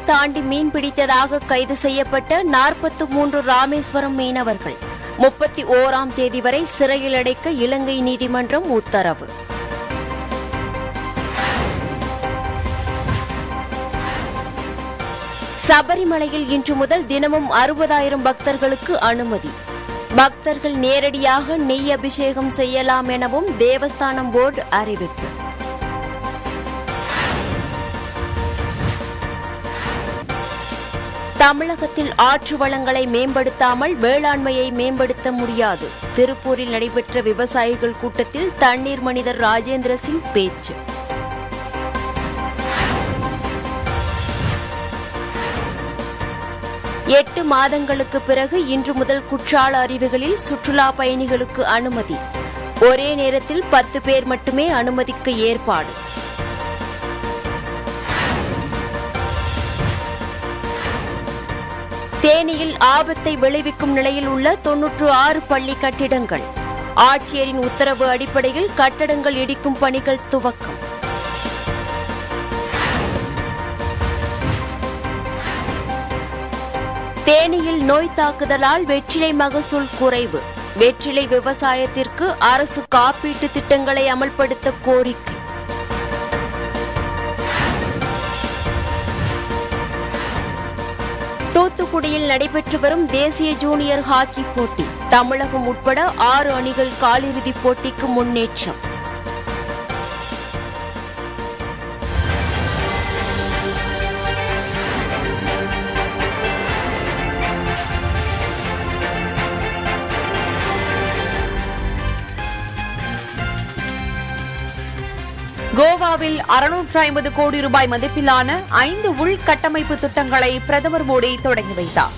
தாண்டி மீன் பிடித்ததாக கைது செய்யப்பட்ட நாற்பத்து மூன்று ராமேஸ்வரம் மீனவர்கள் முப்பத்தி ஓராம் தேதி வரை சிறையில் அடைக்க இலங்கை நீதிமன்றம் உத்தரவு சபரிமலையில் இன்று முதல் தினமும் அறுபதாயிரம் பக்தர்களுக்கு அனுமதி பக்தர்கள் நேரடியாக நெய் அபிஷேகம் செய்யலாம் எனவும் தேவஸ்தானம் போர்டு அறிவிப்பு தமிழகத்தில் ஆற்று வளங்களை மேம்படுத்தாமல் வேளாண்மையை மேம்படுத்த முடியாது திருப்பூரில் நடைபெற்ற விவசாயிகள் கூட்டத்தில் தண்ணீர் மனிதர் ராஜேந்திர சிங் பேச்சு எட்டு மாதங்களுக்கு பிறகு இன்று முதல் குற்றால அருவிகளில் சுற்றுலா பயணிகளுக்கு அனுமதி ஒரே நேரத்தில் பத்து பேர் மட்டுமே அனுமதிக்க ஏற்பாடு தேனியில் ஆபத்தை விளைவிக்கும் நிலையில் உள்ள தொன்னூற்று ஆறு பள்ளி கட்டிடங்கள் ஆட்சியரின் உத்தரவு அடிப்படையில் கட்டடங்கள் இடிக்கும் பணிகள் துவக்கம் தேனியில் நோய் தாக்குதலால் வெற்றிலை மகசூல் குறைவு வெற்றிலை விவசாயத்திற்கு அரசு காப்பீட்டு திட்டங்களை அமல்படுத்த கோரிக்கை தூத்துக்குடியில் நடைபெற்று வரும் தேசிய ஜூனியர் ஹாக்கி போட்டி தமிழகம் உட்பட ஆறு அணிகள் காலிறுதிப் போட்டிக்கு முன்னேற்றம் கோவாவில் அறுநூற்று ஐம்பது கோடி ரூபாய் மதிப்பிலான ஐந்து உள்கட்டமைப்பு திட்டங்களை பிரதமர் மோடி தொடங்கி வைத்தார்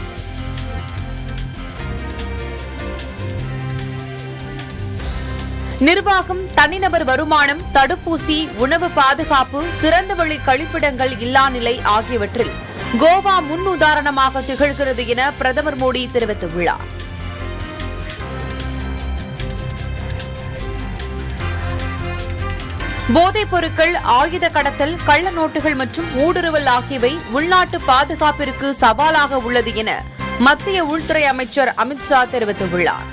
நிர்வாகம் தனிநபர் வருமானம் தடுப்பூசி உணவு பாதுகாப்பு திறந்தவெளி கழிப்பிடங்கள் இல்லா நிலை ஆகியவற்றில் கோவா முன் உதாரணமாக திகழ்கிறது என பிரதமர் மோடி தெரிவித்துள்ளார் போதைப் பொருட்கள் ஆயுத கடத்தல் கள்ள நோட்டுகள் மற்றும் ஊடுருவல் ஆகியவை உள்நாட்டு பாதுகாப்பிற்கு சவாலாக உள்ளது என மத்திய உள்துறை அமைச்சர் அமித்ஷா தெரிவித்துள்ளார்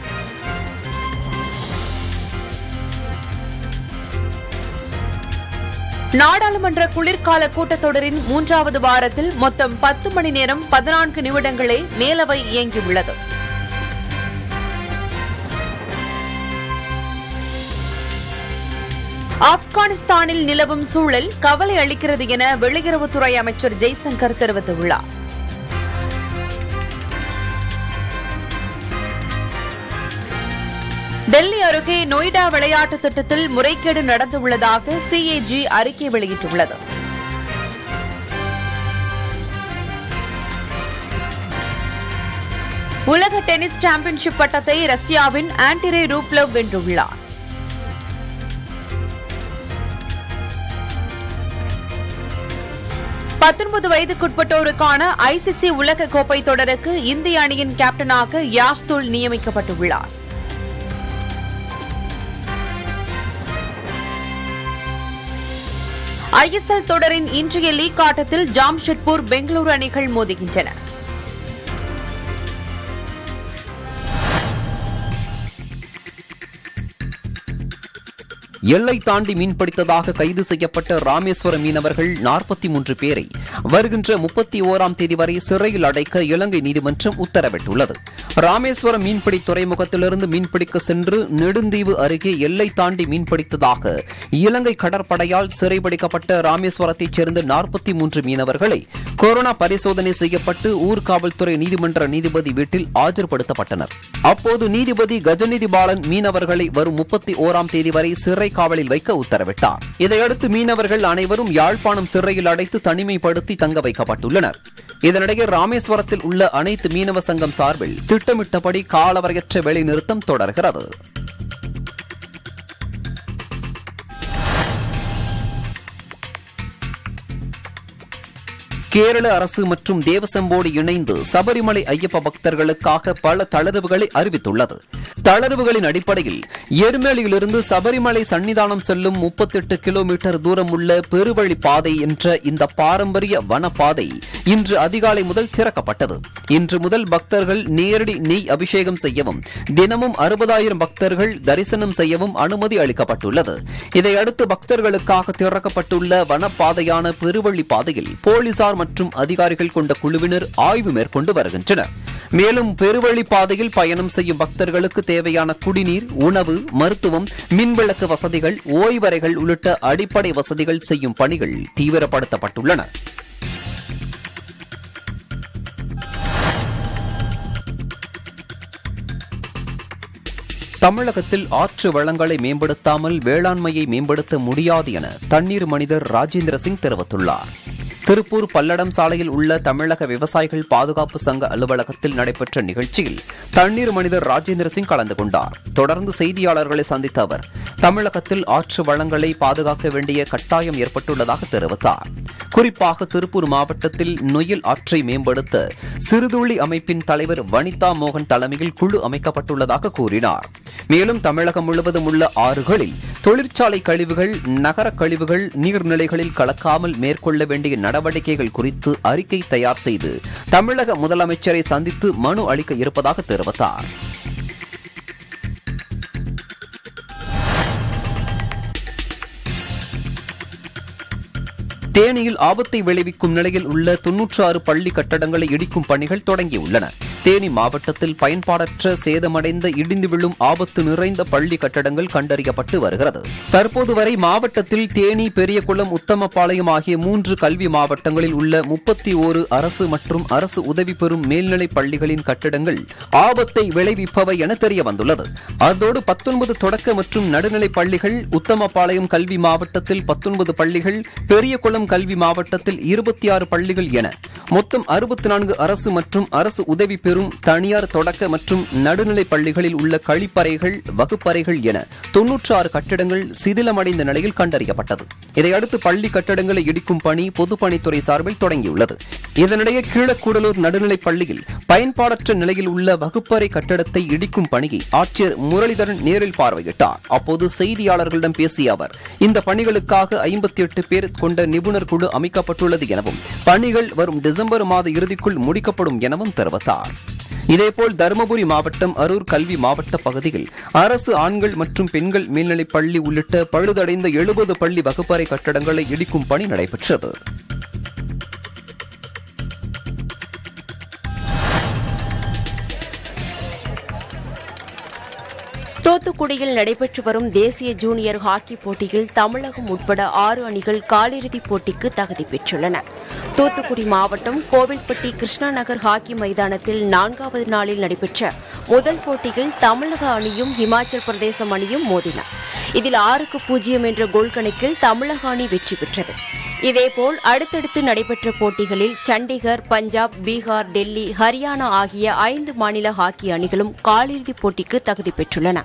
நாடாளுமன்ற குளிர்கால கூட்டத்தொடரின் மூன்றாவது வாரத்தில் மொத்தம் பத்து மணி நேரம் பதினான்கு நிமிடங்களே மேலவை இயங்கியுள்ளது ஆப்கானிஸ்தானில் நிலவும் சூழல் கவலை அளிக்கிறது என வெளியுறவுத்துறை அமைச்சர் ஜெய்சங்கர் தெரிவித்துள்ளார் டெல்லி அருகே நொய்டா விளையாட்டு திட்டத்தில் முறைகேடு நடந்துள்ளதாக சிஏஜி அறிக்கை வெளியிட்டுள்ளது உலக டென்னிஸ் சாம்பியன்ஷிப் பட்டத்தை ரஷ்யாவின் ஆன்டிரே ரூப்லவ் வென்றுள்ளார் பத்தொன்பது வயதுக்குட்பட்டோருக்கான ஐசிசி உலக கோப்பை தொடருக்கு இந்திய அணியின் கேப்டனாக யாஸ்துல் நியமிக்கப்பட்டுள்ளார் ஐஎஸ்எல் தொடரின் இன்றைய லீக் ஆட்டத்தில் ஜாம்ஷெட்பூர் பெங்களூரு அணிகள் மோதுகின்றன எல்லை தாண்டி மீன்பிடித்ததாக கைது செய்யப்பட்ட ராமேஸ்வர மீனவர்கள் நாற்பத்தி மூன்று பேரை வருகின்ற முப்பத்தி ஓராம் தேதி வரை சிறையில் அடைக்க இலங்கை நீதிமன்றம் உத்தரவிட்டுள்ளது ராமேஸ்வரம் மீன்பிடி துறைமுகத்திலிருந்து மீன்பிடிக்க சென்று நெடுந்தீவு அருகே எல்லை தாண்டி மீன்பிடித்ததாக இலங்கை கடற்படையால் சிறைபிடிக்கப்பட்ட ராமேஸ்வரத்தைச் சேர்ந்த நாற்பத்தி மூன்று மீனவர்களை கொரோனா பரிசோதனை செய்யப்பட்டு ஊர்காவல்துறை நீதிமன்ற நீதிபதி வீட்டில் ஆஜர்படுத்தப்பட்டனர் அப்போது நீதிபதி கஜநிதி பாலன் மீனவர்களை வரும் முப்பத்தி ஓராம் தேதி வரை சிறை காவலில் வைக்க உத்தரவிட்டார் இதையடுத்து மீனவர்கள் அனைவரும் யாழ்ப்பாணம் சிறையில் அடைத்து தனிமைப்படுத்தி தங்க வைக்கப்பட்டுள்ளனர் இதனிடையே ராமேஸ்வரத்தில் உள்ள அனைத்து மீனவ சங்கம் சார்பில் திட்டமிட்டபடி காலவரையற்ற வேலைநிறுத்தம் தொடர்கிறது கேரள அரசு மற்றும் தேவசம்போடு இணைந்து சபரிமலை ஐயப்ப பக்தர்களுக்காக பல தளர்வுகளை அறிவித்துள்ளது தளர்வுகளின் அடிப்படையில் எருமேலியிலிருந்து சபரிமலை சன்னிதானம் செல்லும் முப்பத்தெட்டு கிலோமீட்டர் தூரம் உள்ள பெருவழி பாதை என்ற இந்த பாரம்பரிய வனப்பாதை இன்று அதிகாலை முதல் திறக்கப்பட்டது இன்று முதல் பக்தர்கள் நேரடி நெய் அபிஷேகம் செய்யவும் தினமும் அறுபதாயிரம் பக்தர்கள் தரிசனம் செய்யவும் அனுமதி அளிக்கப்பட்டுள்ளது இதையடுத்து பக்தர்களுக்காக திறக்கப்பட்டுள்ள வனப்பாதையான பெருவழி பாதையில் போலீசார் மற்றும் அதிகாரிகள் கொண்ட குழுவினர் ஆய்வு மேற்கொண்டு வருகின்றனர் மேலும் பெருவழி பாதையில் பயணம் செய்யும் பக்தர்களுக்கு தேவையான குடிநீர் உணவு மருத்துவம் மின்விளக்கு வசதிகள் ஓய்வறைகள் உள்ளிட்ட அடிப்படை வசதிகள் செய்யும் பணிகள் தீவிரப்படுத்தப்பட்டுள்ளன தமிழகத்தில் ஆற்று வளங்களை மேம்படுத்தாமல் வேளாண்மையை மேம்படுத்த முடியாது என தண்ணீர் மனிதர் ராஜேந்திர சிங் தெரிவித்துள்ளார் திருப்பூர் பல்லடம் சாலையில் உள்ள தமிழக விவசாயிகள் பாதுகாப்பு சங்க அலுவலகத்தில் நடைபெற்ற நிகழ்ச்சியில் தண்ணீர் மனிதர் ராஜேந்திர சிங் கலந்து கொண்டார் தொடர்ந்து செய்தியாளர்களை சந்தித்த அவர் தமிழகத்தில் ஆற்று வளங்களை பாதுகாக்க வேண்டிய கட்டாயம் ஏற்பட்டுள்ளதாக தெரிவித்தார் குறிப்பாக திருப்பூர் மாவட்டத்தில் நொயில் ஆற்றை மேம்படுத்த சிறுதுளி அமைப்பின் தலைவர் வனிதா மோகன் தலைமையில் குழு அமைக்கப்பட்டுள்ளதாக கூறினார் மேலும் தமிழகம் முழுவதும் உள்ள ஆறுகளில் தொழிற்சாலை கழிவுகள் நகர கழிவுகள் நீர்நிலைகளில் கலக்காமல் மேற்கொள்ள வேண்டிய நடவடிக்கைகள் குறித்து அறிக்கை தயார் செய்து தமிழக முதலமைச்சரை சந்தித்து மனு அளிக்க இருப்பதாக தெரிவித்தார் தேனியில் ஆபத்தை விளைவிக்கும் நிலையில் உள்ள தொன்னூற்று ஆறு பள்ளி கட்டடங்களை இடிக்கும் பணிகள் தொடங்கியுள்ளன தேனி மாவட்டத்தில் பயன்பாடற்ற சேதமடைந்த இடிந்து விழும் ஆபத்து நிறைந்த பள்ளி கட்டடங்கள் கண்டறியப்பட்டு வருகிறது தற்போது வரை மாவட்டத்தில் தேனி பெரியகுளம் உத்தமபாளையம் ஆகிய மூன்று கல்வி மாவட்டங்களில் உள்ள முப்பத்தி ஓரு அரசு மற்றும் அரசு உதவி பெறும் மேல்நிலைப் பள்ளிகளின் கட்டடங்கள் ஆபத்தை விளைவிப்பவை என தெரிய வந்துள்ளது அதோடு பத்தொன்பது தொடக்க மற்றும் நடுநிலைப் பள்ளிகள் உத்தமபாளையம் கல்வி மாவட்டத்தில் பத்தொன்பது பள்ளிகள் பெரியகுளம் கல்வி மாவட்டத்தில் இருபத்தி ஆறு பள்ளிகள் என மொத்தம் அறுபத்தி நான்கு அரசு மற்றும் அரசு உதவி பெறும் தனியார் தொடக்க மற்றும் நடுநிலைப் பள்ளிகளில் உள்ள கழிப்பறைகள் வகுப்பறைகள் என தொன்னூற்று ஆறு கட்டிடங்கள் சிதிலமடைந்த நிலையில் கண்டறியப்பட்டது இதையடுத்து பள்ளி கட்டடங்களை இடிக்கும் பணி பொதுப்பணித்துறை சார்பில் தொடங்கியுள்ளது இதனிடையே கீழக்கூடலூர் நடுநிலைப் பள்ளியில் பயன்பாடற்ற நிலையில் உள்ள வகுப்பறை கட்டடத்தை இடிக்கும் பணியை ஆட்சியர் முரளிதரன் நேரில் பார்வையிட்டார் அப்போது செய்தியாளர்களிடம் பேசிய அவர் இந்த பணிகளுக்காக ஐம்பத்தி எட்டு பேர் கொண்ட நிபுணர் குழு அமைக்கப்பட்டுள்ளது எனவும் பணிகள் வரும் டிசம்பர் மாத இறுதிக்குள் முடிக்கப்படும் எனவும் தெரிவித்தார் இதேபோல் தருமபுரி மாவட்டம் அரூர் கல்வி மாவட்ட பகுதியில் அரசு ஆண்கள் மற்றும் பெண்கள் மேல்நிலைப் பள்ளி உள்ளிட்ட பழுதடைந்த எழுபது பள்ளி வகுப்பறை கட்டடங்களை இடிக்கும் பணி நடைபெற்றது தூத்துக்குடியில் நடைபெற்று வரும் தேசிய ஜூனியர் ஹாக்கி போட்டியில் தமிழகம் உட்பட ஆறு அணிகள் காலிறுதிப் போட்டிக்கு தகுதி பெற்றுள்ளன தூத்துக்குடி மாவட்டம் கோவில்பட்டி கிருஷ்ணா நகர் ஹாக்கி மைதானத்தில் நான்காவது நாளில் நடைபெற்ற முதல் போட்டியில் தமிழக அணியும் இமாச்சல் பிரதேசம் அணியும் மோதின இதில் ஆறுக்கு பூஜ்ஜியம் என்ற கோல் கணக்கில் தமிழக அணி வெற்றி பெற்றது இதேபோல் அடுத்தடுத்து நடைபெற்ற போட்டிகளில் சண்டிகர் பஞ்சாப் பீகார் டெல்லி ஹரியானா ஆகிய ஐந்து மாநில ஹாக்கி அணிகளும் காலிறுதிப் போட்டிக்கு தகுதி பெற்றுள்ளன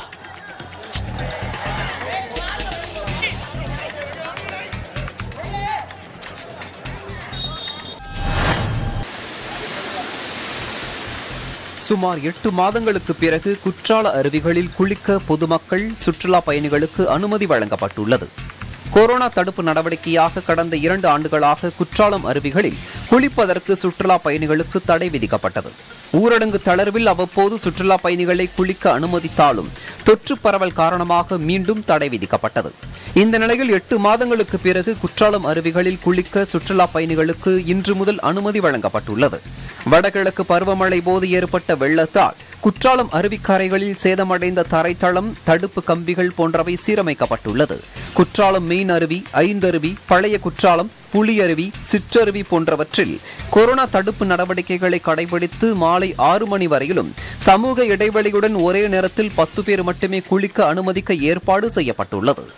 சுமார் எட்டு மாதங்களுக்கு பிறகு குற்றால அருவிகளில் குளிக்க பொதுமக்கள் சுற்றுலா பயணிகளுக்கு அனுமதி வழங்கப்பட்டுள்ளது கொரோனா தடுப்பு நடவடிக்கையாக கடந்த இரண்டு ஆண்டுகளாக குற்றாலம் அருவிகளில் குளிப்பதற்கு சுற்றுலா பயணிகளுக்கு தடை விதிக்கப்பட்டது ஊரடங்கு தளர்வில் அவ்வப்போது சுற்றுலா பயணிகளை குளிக்க அனுமதித்தாலும் தொற்று பரவல் காரணமாக மீண்டும் தடை விதிக்கப்பட்டது இந்த நிலையில் எட்டு மாதங்களுக்கு பிறகு குற்றாலம் அருவிகளில் குளிக்க சுற்றுலா பயணிகளுக்கு இன்று முதல் அனுமதி வழங்கப்பட்டுள்ளது வடகிழக்கு பருவமழை போது ஏற்பட்ட வெள்ளத்தால் குற்றாலம் அருவிக்கரைகளில் சேதமடைந்த தரைத்தளம் தடுப்பு கம்பிகள் போன்றவை சீரமைக்கப்பட்டுள்ளது குற்றாலம் மெயின் அருவி ஐந்தருவி பழைய குற்றாலம் புலியருவி சிற்றருவி போன்றவற்றில் கொரோனா தடுப்பு நடவடிக்கைகளை கடைபிடித்து மாலை ஆறு மணி வரையிலும் சமூக இடைவெளியுடன் ஒரே நேரத்தில் பத்து பேர் மட்டுமே குளிக்க அனுமதிக்க ஏற்பாடு செய்யப்பட்டுள்ளது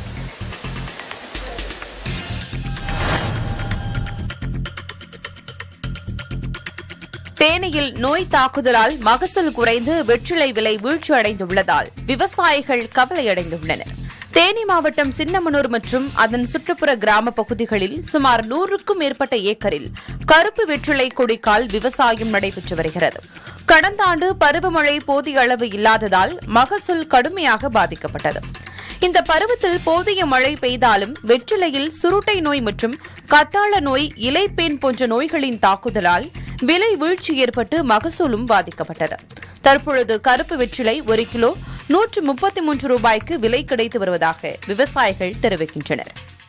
தேனியில் நோய் தாக்குதலால் மகசூல் குறைந்து வெற்றிலை விலை வீழ்ச்சி அடைந்துள்ளதால் விவசாயிகள் கவலையடைந்துள்ளனர் தேனி மாவட்டம் சின்னமனூர் மற்றும் அதன் சுற்றுப்புற கிராம பகுதிகளில் சுமார் நூறுக்கும் மேற்பட்ட ஏக்கரில் கருப்பு வெற்றிலை கொடிக்கால் விவசாயம் நடைபெற்று வருகிறது கடந்த ஆண்டு பருவமழை போதிய அளவு இல்லாததால் மகசூல் கடுமையாக பாதிக்கப்பட்டது இந்த பருவத்தில் போதிய மழை பெய்தாலும் வெற்றிலையில் சுருட்டை நோய் மற்றும் கத்தாழ நோய் இலைப்பேன் போன்ற நோய்களின் தாக்குதலால் விலை வீழ்ச்சி ஏற்பட்டு மகசூலும் பாதிக்கப்பட்டது தற்பொழுது கருப்பு வெற்றிலை ஒரு கிலோ நூற்று முப்பத்தி மூன்று ரூபாய்க்கு விலை கிடைத்து வருவதாக விவசாயிகள் தெரிவிக்கின்றனர்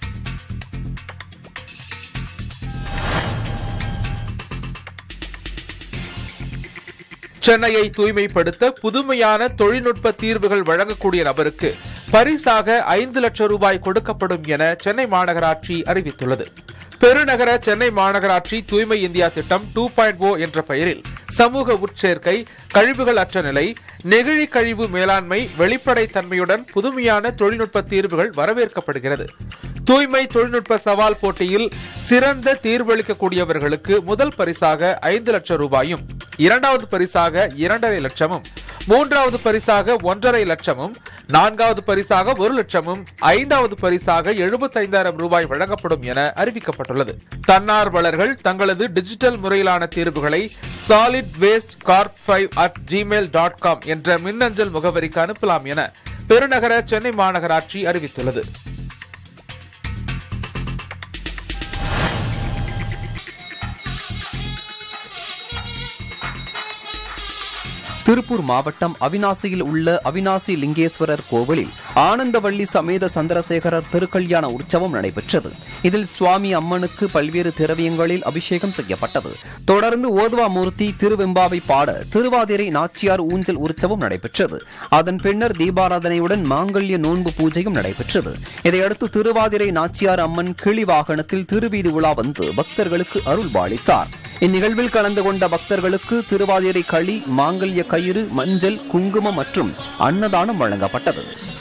சென்னையை தூய்மைப்படுத்த புதுமையான தொழில்நுட்ப தீர்வுகள் வழங்கக்கூடிய நபருக்கு பரிசாக ஐந்து லட்சம் ரூபாய் கொடுக்கப்படும் என சென்னை மாநகராட்சி அறிவித்துள்ளது பெருநகர சென்னை மாநகராட்சி தூய்மை இந்தியா திட்டம் டூ பாயிண்ட் ஓ என்ற பெயரில் சமூக உட்சேர்க்கை கழிவுகள் அற்ற நிலை நெகிழி கழிவு மேலாண்மை வெளிப்படைத்தன்மையுடன் புதுமையான தொழில்நுட்ப தீர்வுகள் வரவேற்கப்படுகிறது தூய்மை தொழில்நுட்ப சவால் போட்டியில் சிறந்த தீர்வளிக்கக்கூடியவர்களுக்கு முதல் பரிசாக ஐந்து லட்சம் ரூபாயும் இரண்டாவது பரிசாக இரண்டரை லட்சமும் மூன்றாவது பரிசாக ஒன்றரை லட்சமும் நான்காவது பரிசாக ஒரு லட்சமும் ஐந்தாவது பரிசாக எழுபத்தைந்தாயிரம் ரூபாய் வழங்கப்படும் என அறிவிக்கப்பட்டுள்ளது தன்னார்வலர்கள் தங்களது டிஜிட்டல் முறையிலான தீர்வுகளை solid waste corp five at Gmail dot com என்ற மின்னஞ்சல் முகவரிக்கு அனுப்பலாம் என பெருநகர சென்னை மாநகராட்சி அறிவித்துள்ளது திருப்பூர் மாவட்டம் அவினாசியில் உள்ள அவினாசி லிங்கேஸ்வரர் கோவிலில் ஆனந்தவள்ளி சமேத சந்திரசேகரர் திருக்கல்யாண உற்சவம் நடைபெற்றது இதில் சுவாமி அம்மனுக்கு பல்வேறு திரவியங்களில் அபிஷேகம் செய்யப்பட்டது தொடர்ந்து ஓதுவா மூர்த்தி திருவெம்பாவை பாட திருவாதிரை நாச்சியார் ஊஞ்சல் உற்சவம் நடைபெற்றது அதன் பின்னர் தீபாராதனையுடன் மாங்கல்ய நோன்பு பூஜையும் நடைபெற்றது இதையடுத்து திருவாதிரை நாச்சியார் அம்மன் கிளி வாகனத்தில் திருவீதி உலா வந்து பக்தர்களுக்கு அருள்பாலித்தார் இந்நிகழ்வில் கலந்து கொண்ட பக்தர்களுக்கு திருவாதிரை களி மாங்கல்ய கயிறு மஞ்சள் குங்குமம் மற்றும் அன்னதானம் வழங்கப்பட்டது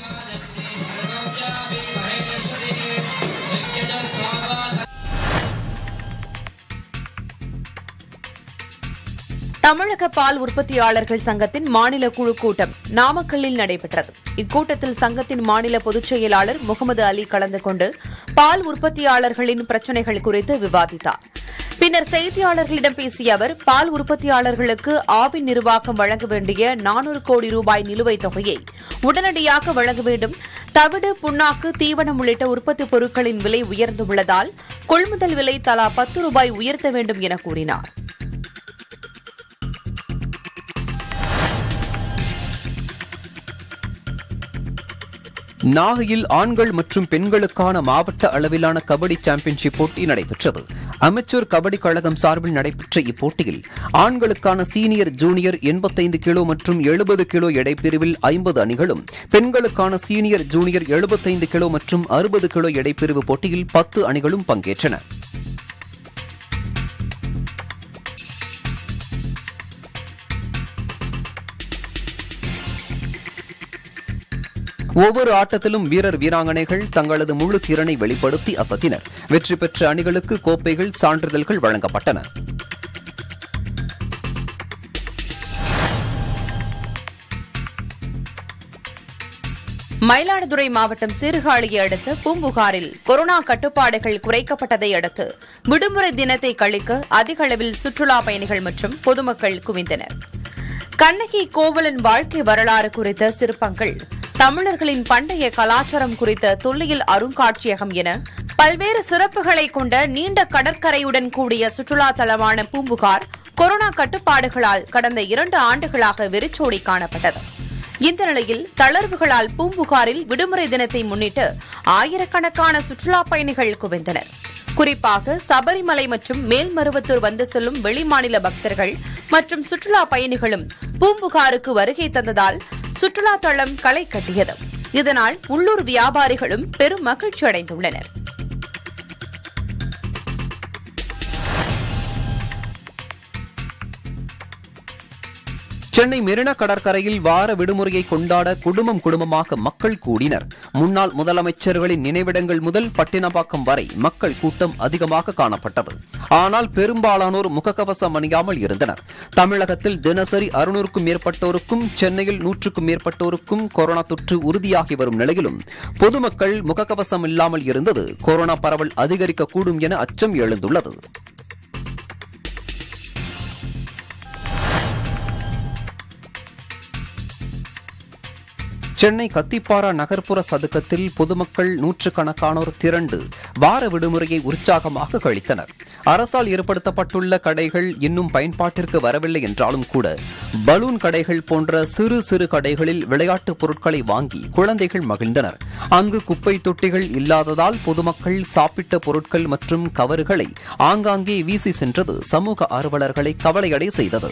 தமிழக பால் உற்பத்தியாளர்கள் சங்கத்தின் மாநில குழு கூட்டம் நாமக்கல்லில் நடைபெற்றது இக்கூட்டத்தில் சங்கத்தின் மாநில பொதுச் செயலாளர் முகமது அலி கலந்து கொண்டு பால் உற்பத்தியாளர்களின் பிரச்சினைகள் குறித்து விவாதித்தார் பின்னர் செய்தியாளர்களிடம் பேசிய அவர் பால் உற்பத்தியாளர்களுக்கு ஆவின் நிர்வாகம் வழங்க வேண்டிய நானூறு கோடி ரூபாய் நிலுவைத் தொகையை உடனடியாக வழங்க வேண்டும் தவிடு புண்ணாக்கு தீவனம் உள்ளிட்ட உற்பத்தி பொருட்களின் விலை உயர்ந்துள்ளதால் கொள்முதல் விலை தலா பத்து ரூபாய் உயர்த்த வேண்டும் என கூறினார் நாகையில் ஆண்கள் மற்றும் பெண்களுக்கான மாவட்ட அளவிலான கபடி சாம்பியன்ஷிப் போட்டி நடைபெற்றது அமைச்சர் கபடி கழகம் சார்பில் நடைபெற்ற இப்போட்டியில் ஆண்களுக்கான சீனியர் ஜூனியர் எண்பத்தைந்து கிலோ மற்றும் எழுபது கிலோ எடை பிரிவில் ஐம்பது அணிகளும் பெண்களுக்கான சீனியர் ஜூனியர் எழுபத்தைந்து கிலோ மற்றும் அறுபது கிலோ எடை பிரிவு போட்டியில் பத்து அணிகளும் பங்கேற்றன ஒவ்வொரு ஆட்டத்திலும் வீரர் வீராங்கனைகள் தங்களது முழு திறனை வெளிப்படுத்தி அசத்தினர் வெற்றி பெற்ற அணிகளுக்கு கோப்பைகள் சான்றிதழ்கள் வழங்கப்பட்டன மயிலாடுதுறை மாவட்டம் சீர்காழியை அடுத்த பூம்புகாரில் கொரோனா கட்டுப்பாடுகள் குறைக்கப்பட்டதை அடுத்து விடுமுறை தினத்தை கழிக்க அதிக அளவில் சுற்றுலா பயணிகள் மற்றும் பொதுமக்கள் குவிந்தனர் கண்ணகி கோவலன் வாழ்க்கை வரலாறு குறித்த சிற்பங்கள் தமிழர்களின் பண்டைய கலாச்சாரம் குறித்த தொல்லியல் அருங்காட்சியகம் என பல்வேறு சிறப்புகளை கொண்ட நீண்ட கடற்கரையுடன் கூடிய சுற்றுலா தலமான பூம்புகார் கொரோனா கட்டுப்பாடுகளால் கடந்த இரண்டு ஆண்டுகளாக வெறிச்சோடி காணப்பட்டது இந்த நிலையில் தளர்வுகளால் பூம்புகாரில் விடுமுறை தினத்தை முன்னிட்டு ஆயிரக்கணக்கான சுற்றுலா பயணிகள் குவிந்தனர் குறிப்பாக சபரிமலை மற்றும் மேல்மருவத்தூர் வந்து செல்லும் வெளிமாநில பக்தர்கள் மற்றும் சுற்றுலா பயணிகளும் பூம்புகாருக்கு வருகை தந்ததால் சுற்றுலா தளம் களை கட்டியது இதனால் உள்ளூர் வியாபாரிகளும் பெரும் மகிழ்ச்சி அடைந்துள்ளனர் சென்னை மெரினா கடற்கரையில் வார விடுமுறையை கொண்டாட குடும்பம் குடும்பமாக மக்கள் கூடினர் முன்னாள் முதலமைச்சர்களின் நினைவிடங்கள் முதல் பட்டினப்பாக்கம் வரை மக்கள் கூட்டம் அதிகமாக காணப்பட்டது ஆனால் பெரும்பாலானோர் முகக்கவசம் அணியாமல் இருந்தனர் தமிழகத்தில் தினசரி அறுநூறுக்கும் மேற்பட்டோருக்கும் சென்னையில் நூற்றுக்கும் மேற்பட்டோருக்கும் கொரோனா தொற்று உறுதியாகி வரும் நிலையிலும் பொதுமக்கள் முகக்கவசம் இல்லாமல் இருந்தது கொரோனா பரவல் அதிகரிக்கக்கூடும் என அச்சம் எழுந்துள்ளது சென்னை கத்திப்பாரா நகர்ப்புற சதுக்கத்தில் பொதுமக்கள் நூற்றுக்கணக்கானோர் திரண்டு வார விடுமுறையை உற்சாகமாக கழித்தனர் அரசால் ஏற்படுத்தப்பட்டுள்ள கடைகள் இன்னும் பயன்பாட்டிற்கு வரவில்லை என்றாலும் கூட பலூன் கடைகள் போன்ற சிறு சிறு கடைகளில் விளையாட்டுப் பொருட்களை வாங்கி குழந்தைகள் மகிழ்ந்தனர் அங்கு குப்பை தொட்டிகள் இல்லாததால் பொதுமக்கள் சாப்பிட்ட பொருட்கள் மற்றும் கவறுகளை ஆங்காங்கே வீசி சென்றது சமூக ஆர்வலர்களை கவலையடை செய்தது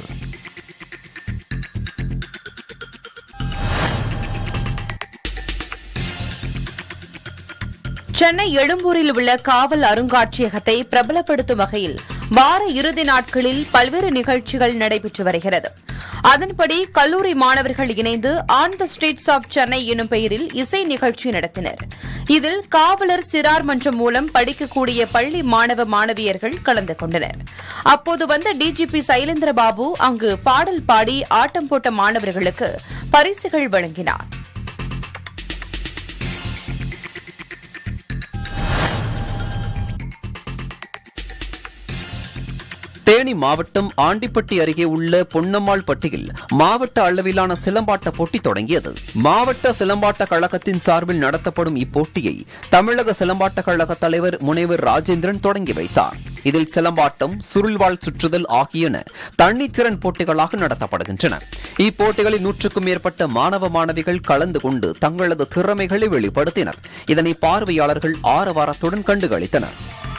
சென்னை எழும்பூரில் உள்ள காவல் அருங்காட்சியகத்தை பிரபலப்படுத்தும் வகையில் வார இறுதி நாட்களில் பல்வேறு நிகழ்ச்சிகள் நடைபெற்று வருகிறது அதன்படி கல்லூரி மாணவர்கள் இணைந்து on the streets of Chennai எனும் பெயரில் இசை நிகழ்ச்சி நடத்தினர் இதில் காவலர் சிறார் மன்றம் மூலம் படிக்கக்கூடிய பள்ளி மாணவ மாணவியர்கள் கலந்து கொண்டனர் அப்போது வந்த டிஜிபி சைலேந்திரபாபு அங்கு பாடல் பாடி ஆட்டம் போட்ட மாணவர்களுக்கு பரிசுகள் வழங்கினார் தேனி மாவட்டம் ஆண்டிப்பட்டி அருகே உள்ள பொன்னம்மாள் பட்டியில் மாவட்ட அளவிலான சிலம்பாட்ட போட்டி தொடங்கியது மாவட்ட சிலம்பாட்ட கழகத்தின் சார்பில் நடத்தப்படும் இப்போட்டியை தமிழக சிலம்பாட்ட கழக தலைவர் முனைவர் ராஜேந்திரன் தொடங்கி வைத்தார் இதில் சிலம்பாட்டம் சுருள்வாள் சுற்றுதல் ஆகியன தன்னித்திறன் போட்டிகளாக நடத்தப்படுகின்றன இப்போட்டிகளில் நூற்றுக்கும் மேற்பட்ட மாணவ மாணவிகள் கலந்து கொண்டு தங்களது திறமைகளை வெளிப்படுத்தினர் இதனை பார்வையாளர்கள் ஆரவாரத்துடன் கண்டுகளித்தனர்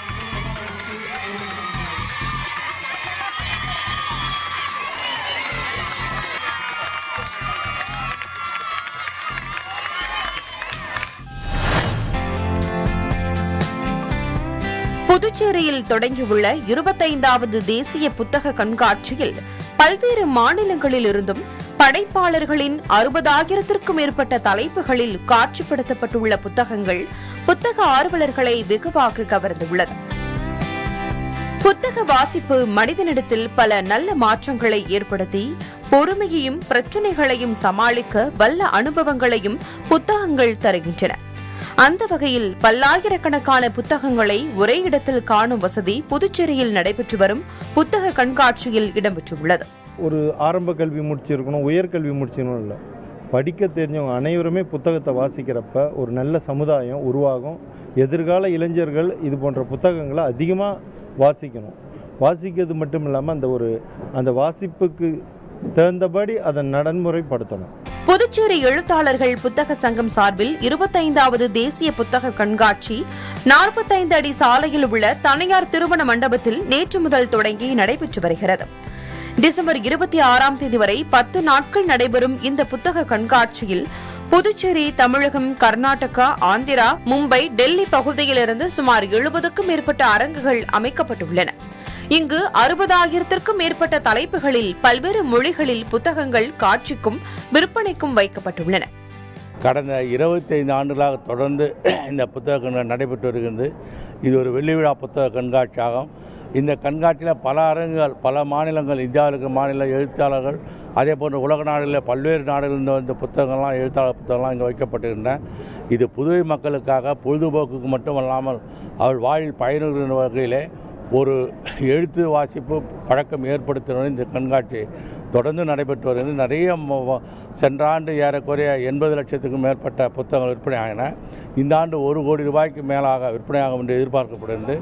புதுச்சேரியில் தொடங்கியுள்ள இருபத்தைந்தாவது தேசிய புத்தக கண்காட்சியில் பல்வேறு மாநிலங்களிலிருந்தும் படைப்பாளர்களின் அறுபதாயிரத்திற்கும் மேற்பட்ட தலைப்புகளில் காட்சிப்படுத்தப்பட்டுள்ள புத்தகங்கள் புத்தக ஆர்வலர்களை வெகுவாக கவர்ந்துள்ளது புத்தக வாசிப்பு மனிதனிடத்தில் பல நல்ல மாற்றங்களை ஏற்படுத்தி பொறுமையையும் பிரச்சனைகளையும் சமாளிக்க வல்ல அனுபவங்களையும் புத்தகங்கள் தருகின்றன அந்த வகையில் பல்லாயிரக்கணக்கான புத்தகங்களை ஒரே இடத்தில் காணும் வசதி புதுச்சேரியில் நடைபெற்று வரும் புத்தக கண்காட்சியில் இடம்பெற்றுள்ளது ஒரு ஆரம்ப கல்வி முடிச்சிருக்கணும் உயர்கல்வி முடிச்சிருக்கணும் இல்லை படிக்க தெரிஞ்சவங்க அனைவருமே புத்தகத்தை வாசிக்கிறப்ப ஒரு நல்ல சமுதாயம் உருவாகும் எதிர்கால இளைஞர்கள் இது போன்ற புத்தகங்களை அதிகமாக வாசிக்கணும் வாசிக்கிறது மட்டும் இல்லாமல் அந்த ஒரு அந்த வாசிப்புக்கு தகுந்தபடி அதை நடைமுறைப்படுத்தணும் புதுச்சேரி எழுத்தாளர்கள் புத்தக சங்கம் சார்பில் இருபத்தைந்தாவது தேசிய புத்தக கண்காட்சி நாற்பத்தைந்து அடி சாலையில் உள்ள தனியார் திருமண மண்டபத்தில் நேற்று முதல் தொடங்கி நடைபெற்று வருகிறது டிசம்பர் இருபத்தி ஆறாம் தேதி வரை பத்து நாட்கள் நடைபெறும் இந்த புத்தக கண்காட்சியில் புதுச்சேரி தமிழகம் கர்நாடகா ஆந்திரா மும்பை டெல்லி பகுதியிலிருந்து சுமார் எழுபதுக்கும் மேற்பட்ட அரங்குகள் அமைக்கப்பட்டுள்ளன இங்கு அறுபதாயிரத்திற்கும் மேற்பட்ட தலைப்புகளில் பல்வேறு மொழிகளில் புத்தகங்கள் காட்சிக்கும் விற்பனைக்கும் வைக்கப்பட்டுள்ளன கடந்த இருபத்தைந்து ஆண்டுகளாக தொடர்ந்து இந்த புத்தக கண்காட்சி நடைபெற்று வருகிறது இது ஒரு வெள்ளி விழா புத்தக கண்காட்சியாகும் இந்த கண்காட்சியில் பல அரங்குகள் பல மாநிலங்கள் இந்தியாவில் இருக்கிற மாநில எழுத்தாளர்கள் அதே போன்று உலக நாடுகளில் பல்வேறு நாடுகளிலிருந்து வந்த புத்தகங்கள்லாம் எழுத்தாளர் புத்தகங்கள்லாம் இங்கே வைக்கப்பட்டிருக்கின்றன இது புதுவை மக்களுக்காக பொழுதுபோக்குக்கு மட்டும் அல்லாமல் அவள் வாழ்வில் பயனுகிற வகையிலே ஒரு எழுத்து வாசிப்பு பழக்கம் ஏற்படுத்துவது இந்த கண்காட்சி தொடர்ந்து நடைபெற்று வருகிறது நிறைய ம- ம- சென்ற ஆண்டு ஏறக்குறைய எண்பது லட்சத்துக்கும் மேற்பட்ட புத்தகங்கள் விற்பனை ஆகின இந்த ஆண்டு ஒரு கோடி ரூபாய்க்கு மேலாக விற்பனையாகும் என்று எதிர்பார்க்கப்படுகிறது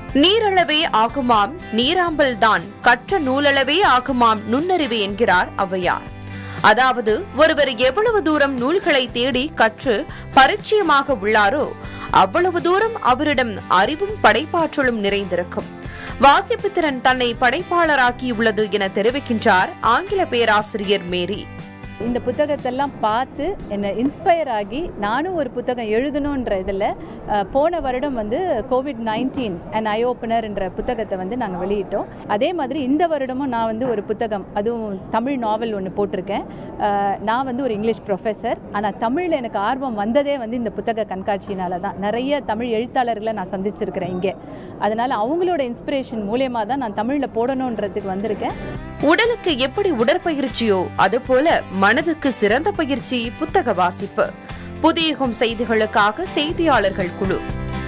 நீரளவே ஆகுமாம் நீராம்பல் தான் கற்ற நூலளவே ஆகுமாம் நுண்ணறிவு என்கிறார் ஔவையார் அதாவது ஒருவர் எவ்வளவு தூரம் நூல்களை தேடி கற்று பரிச்சயமாக உள்ளாரோ அவ்வளவு தூரம் அவரிடம் அறிவும் படைப்பாற்றலும் நிறைந்திருக்கும் வாசிப்பு திறன் தன்னை படைப்பாளராக்கியுள்ளது என தெரிவிக்கின்றார் ஆங்கில பேராசிரியர் மேரி இந்த புத்தகத்தெல்லாம் பார்த்து என்னை இன்ஸ்பயர் ஆகி நானும் ஒரு புத்தகம் எழுதணுன்ற இதில் போன வருடம் வந்து கோவிட் நைன்டீன் அண்ட் ஐ ஓப்பனர்ன்ற புத்தகத்தை வந்து நாங்கள் வெளியிட்டோம் அதே மாதிரி இந்த வருடமும் நான் வந்து ஒரு புத்தகம் அதுவும் தமிழ் நாவல் ஒன்று போட்டிருக்கேன் அஹ், நான் வந்து ஒரு இங்கிலீஷ் ப்ரொஃபஸர் ஆனால் தமிழில் எனக்கு ஆர்வம் வந்ததே வந்து இந்த புத்தக கண்காட்சியினால தான் நிறைய தமிழ் எழுத்தாளர்களை நான் சந்திச்சிருக்கிறேன் இங்கே அதனால் அவங்களோட இன்ஸ்பிரேஷன் மூலியமாக தான் நான் தமிழில் போடணுன்றதுக்கு வந்திருக்கேன் உடலுக்கு எப்படி உடற்பயிற்சியோ அதுபோல மனதுக்கு சிறந்த பயிற்சி புத்தக வாசிப்பு புதியகம் செய்திகளுக்காக செய்தியாளர்கள் குழு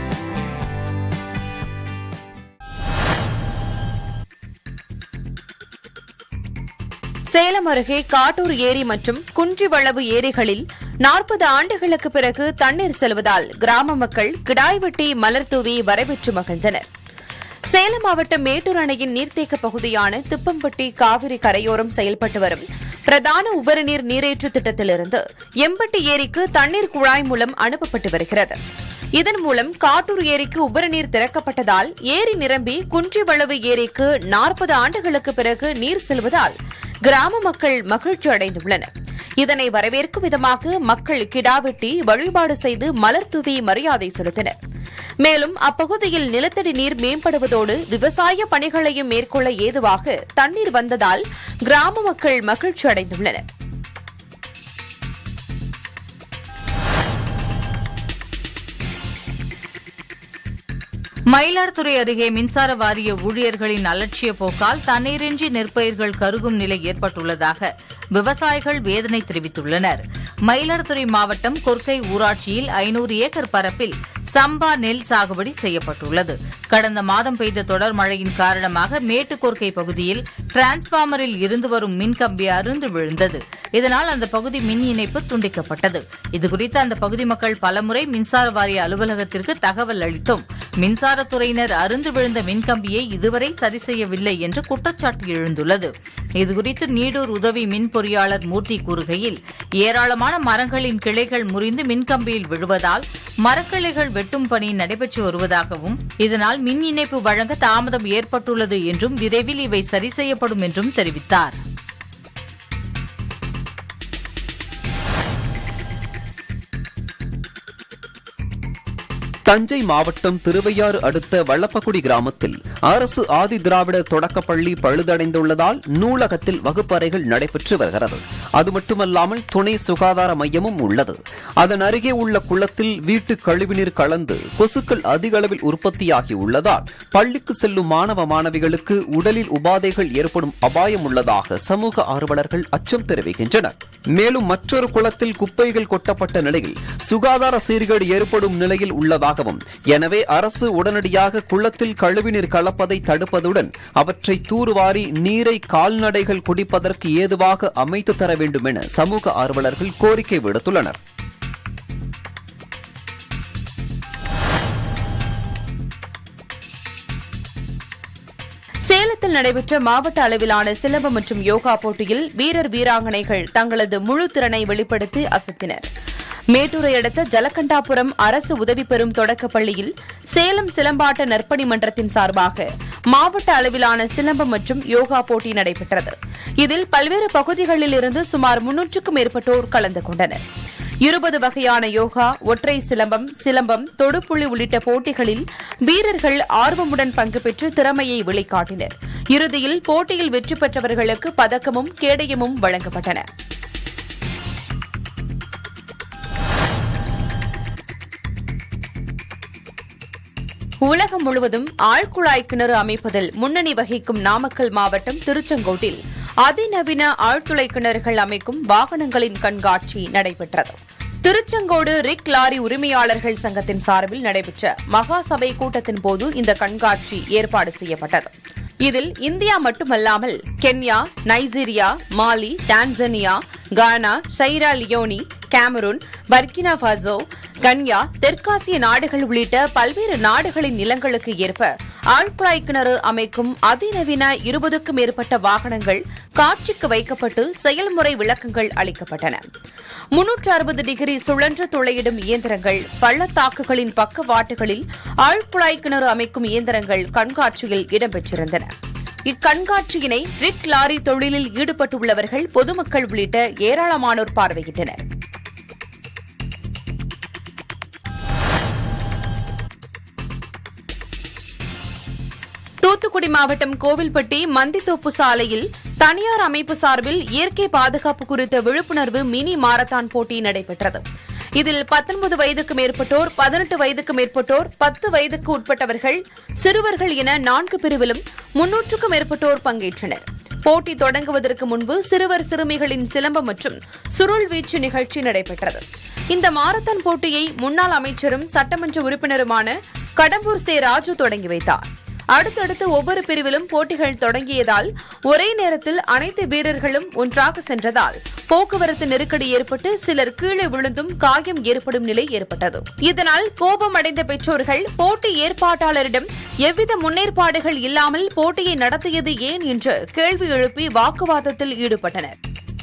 சேலம் அருகே காட்டூர் ஏரி மற்றும் குன்றிவளவு ஏரிகளில் நாற்பது ஆண்டுகளுக்கு பிறகு தண்ணீர் செல்வதால் கிராம மக்கள் கிடாய் வெட்டி மலர் தூவி வரவேற்று மகிழ்ந்தனர் சேலம் மாவட்டம் மேட்டூர் அணையின் நீர்த்தேக்க பகுதியான திப்பம்பட்டி காவிரி கரையோரம் செயல்பட்டு வரும் பிரதான உபரிநீர் நீரேற்று திட்டத்திலிருந்து எம்பட்டி ஏரிக்கு தண்ணீர் குழாய் மூலம் அனுப்பப்பட்டு வருகிறது இதன் மூலம் காட்டூர் ஏரிக்கு உபரிநீர் திறக்கப்பட்டதால் ஏரி நிரம்பி குன்றிவளவு ஏரிக்கு நாற்பது ஆண்டுகளுக்கு பிறகு நீர் செல்வதால் கிராம மக்கள் மகிழ்ச்சி அடைந்துள்ளனர் இதனை வரவேற்கும் விதமாக மக்கள் கிடா வெட்டி வழிபாடு செய்து மலர் தூவி மரியாதை செலுத்தினர் மேலும் அப்பகுதியில் நிலத்தடி நீர் மேம்படுவதோடு விவசாய பணிகளையும் மேற்கொள்ள ஏதுவாக தண்ணீர் வந்ததால் கிராம மக்கள் மகிழ்ச்சி அடைந்துள்ளனர் மயிலாடுதுறை அருகே மின்சார வாரிய ஊழியர்களின் அலட்சிய போக்கால் தண்ணீரின்றி நெற்பயிர்கள் கருகும் நிலை ஏற்பட்டுள்ளதாக விவசாயிகள் வேதனை தெரிவித்துள்ளனர் மயிலாடுதுறை மாவட்டம் கொர்க்கை ஊராட்சியில் ஐநூறு ஏக்கர் பரப்பில் சம்பா நெல் சாகுபடி செய்யப்பட்டுள்ளது கடந்த மாதம் பெய்த தொடர் மழையின் காரணமாக மேட்டுக்கொர்க்கை பகுதியில் டிரான்ஸ்பார்மரில் இருந்து வரும் மின்கம்பி அருந்து விழுந்தது இதனால் அந்த பகுதி மின் இணைப்பு துண்டிக்கப்பட்டது இதுகுறித்து அந்த பகுதி மக்கள் பலமுறை மின்சார வாரிய அலுவலகத்திற்கு தகவல் அளித்தும் மின்சாரத்துறையினர் அருந்து விழுந்த மின்கம்பியை இதுவரை சரி செய்யவில்லை என்று குற்றச்சாட்டு எழுந்துள்ளது இதுகுறித்து நீடூர் உதவி மின் பொறியாளர் மூர்த்தி கூறுகையில் ஏராளமான மரங்களின் கிளைகள் முறிந்து மின்கம்பியில் விழுவதால் மரக்கிளைகள் வெட்டும் பணி நடைபெற்று வருவதாகவும் இதனால் மின் இணைப்பு வழங்க தாமதம் ஏற்பட்டுள்ளது என்றும் விரைவில் இவை சரி செய்யப்படும் என்றும் தெரிவித்தார் தஞ்சை மாவட்டம் திருவையாறு அடுத்த வள்ளப்பக்குடி கிராமத்தில் அரசு ஆதி திராவிடர் தொடக்கப்பள்ளி பழுதடைந்துள்ளதால் நூலகத்தில் வகுப்பறைகள் நடைபெற்று வருகிறது அது மட்டுமல்லாமல் துணை சுகாதார மையமும் உள்ளது அதன் அருகே உள்ள குளத்தில் வீட்டு கழிவுநீர் கலந்து கொசுக்கள் அதிக அளவில் உற்பத்தியாகி உள்ளதால் பள்ளிக்கு செல்லும் மாணவ மாணவிகளுக்கு உடலில் உபாதைகள் ஏற்படும் அபாயம் உள்ளதாக சமூக ஆர்வலர்கள் அச்சம் தெரிவிக்கின்றனர் மேலும் மற்றொரு குளத்தில் குப்பைகள் கொட்டப்பட்ட நிலையில் சுகாதார சீர்கேடு ஏற்படும் நிலையில் உள்ளதாகவும் எனவே அரசு உடனடியாக குளத்தில் கழிவுநீர் கலப்பதை தடுப்பதுடன் அவற்றை தூர்வாரி நீரை கால்நடைகள் குடிப்பதற்கு ஏதுவாக அமைத்து தர வேண்டும் என சமூக ஆர்வலர்கள் கோரிக்கை விடுத்துள்ளனர் சேலத்தில் நடைபெற்ற மாவட்ட அளவிலான சிலம்பம் மற்றும் யோகா போட்டியில் வீரர் வீராங்கனைகள் தங்களது முழு திறனை வெளிப்படுத்தி அசத்தினர் மேட்டூரை அடுத்த ஜலகண்டாபுரம் அரசு உதவி பெறும் தொடக்கப் பள்ளியில் சேலம் சிலம்பாட்ட நற்பணி மன்றத்தின் சார்பாக மாவட்ட அளவிலான சிலம்பம் மற்றும் யோகா போட்டி நடைபெற்றது இதில் பல்வேறு பகுதிகளில் இருந்து சுமார் முன்னூற்றுக்கும் மேற்பட்டோர் கலந்து கொண்டனர் இருபது வகையான யோகா ஒற்றை சிலம்பம் சிலம்பம் தொடுப்புள்ளி உள்ளிட்ட போட்டிகளில் வீரர்கள் ஆர்வமுடன் பங்கு பெற்று திறமையை வெளிக்காட்டினர் இறுதியில் போட்டியில் வெற்றி பெற்றவர்களுக்கு பதக்கமும் கேடயமும் வழங்கப்பட்டன உலகம் முழுவதும் ஆழ்குழாய் கிணறு அமைப்பதில் முன்னணி வகிக்கும் நாமக்கல் மாவட்டம் திருச்செங்கோட்டில் அதிநவீன ஆழ்துளை கிணறுகள் அமைக்கும் வாகனங்களின் கண்காட்சி நடைபெற்றது திருச்செங்கோடு ரிக் லாரி உரிமையாளர்கள் சங்கத்தின் சார்பில் நடைபெற்ற மகாசபை கூட்டத்தின் போது இந்த கண்காட்சி ஏற்பாடு செய்யப்பட்டது இதில் இந்தியா மட்டுமல்லாமல் Kenya Nigeria Mali Tanzania Ghana Sierra Leone Cameroon Burkina Faso Kenya தெற்காசிய நாடுகள் உள்ளிட்ட பல்வேறு நாடுகளின் நிலங்களுக்கு ஏற்ப ஆழ்குழாய் கிணறு அமைக்கும் அதிநவீன இருபதுக்கும் மேற்பட்ட வாகனங்கள் காட்சிக்கு வைக்கப்பட்டு செயல்முறை விளக்கங்கள் அளிக்கப்பட்டன முன்னூற்று அறுபது டிகிரி சுழன்று துளையிடும் இயந்திரங்கள் பள்ளத்தாக்குகளின் பக்கவாட்டுகளில் ஆழ்குழாய் கிணறு அமைக்கும் இயந்திரங்கள் கண்காட்சியில் இடம்பெற்றிருந்தன இக்கண்காட்சியினை ரிக் லாரி தொழிலில் ஈடுபட்டுள்ளவர்கள் பொதுமக்கள் உள்ளிட்ட ஏராளமானோர் பார்வையிட்டனர் தூத்துக்குடி மாவட்டம் கோவில்பட்டி மந்தித்தோப்பு சாலையில் தனியார் அமைப்பு சார்பில் இயற்கை பாதுகாப்பு குறித்த விழிப்புணர்வு மினி மாரத்தான் போட்டி நடைபெற்றது இதில் 19 வயதுக்கு மேற்பட்டோர் பதினெட்டு வயதுக்கு மேற்பட்டோர் பத்து வயதுக்கு உட்பட்டவர்கள் சிறுவர்கள் என நான்கு பிரிவிலும் முன்னூற்றுக்கும் மேற்பட்டோர் பங்கேற்றனர் போட்டி தொடங்குவதற்கு முன்பு சிறுவர் சிறுமிகளின் சிலம்பம் மற்றும் சுருள் வீச்சு நிகழ்ச்சி நடைபெற்றது இந்த மாரத்தான் போட்டியை முன்னாள் அமைச்சரும் சட்டமன்ற உறுப்பினருமான கடம்பூர் சே ராஜு தொடங்கி வைத்தார் அடுத்தடுத்து ஒவ்வொரு பிரிவிலும் போட்டிகள் தொடங்கியதால் ஒரே நேரத்தில் அனைத்து வீரர்களும் ஒன்றாக சென்றதால் போக்குவரத்து நெருக்கடி ஏற்பட்டு சிலர் கீழே விழுந்தும் காயம் ஏற்படும் நிலை ஏற்பட்டது இதனால் கோபம் அடைந்த பெற்றோர்கள் போட்டி ஏற்பாட்டாளரிடம் எவ்வித முன்னேற்பாடுகள் இல்லாமல் போட்டியை நடத்தியது ஏன் என்று கேள்வி எழுப்பி வாக்குவாதத்தில் ஈடுபட்டனர்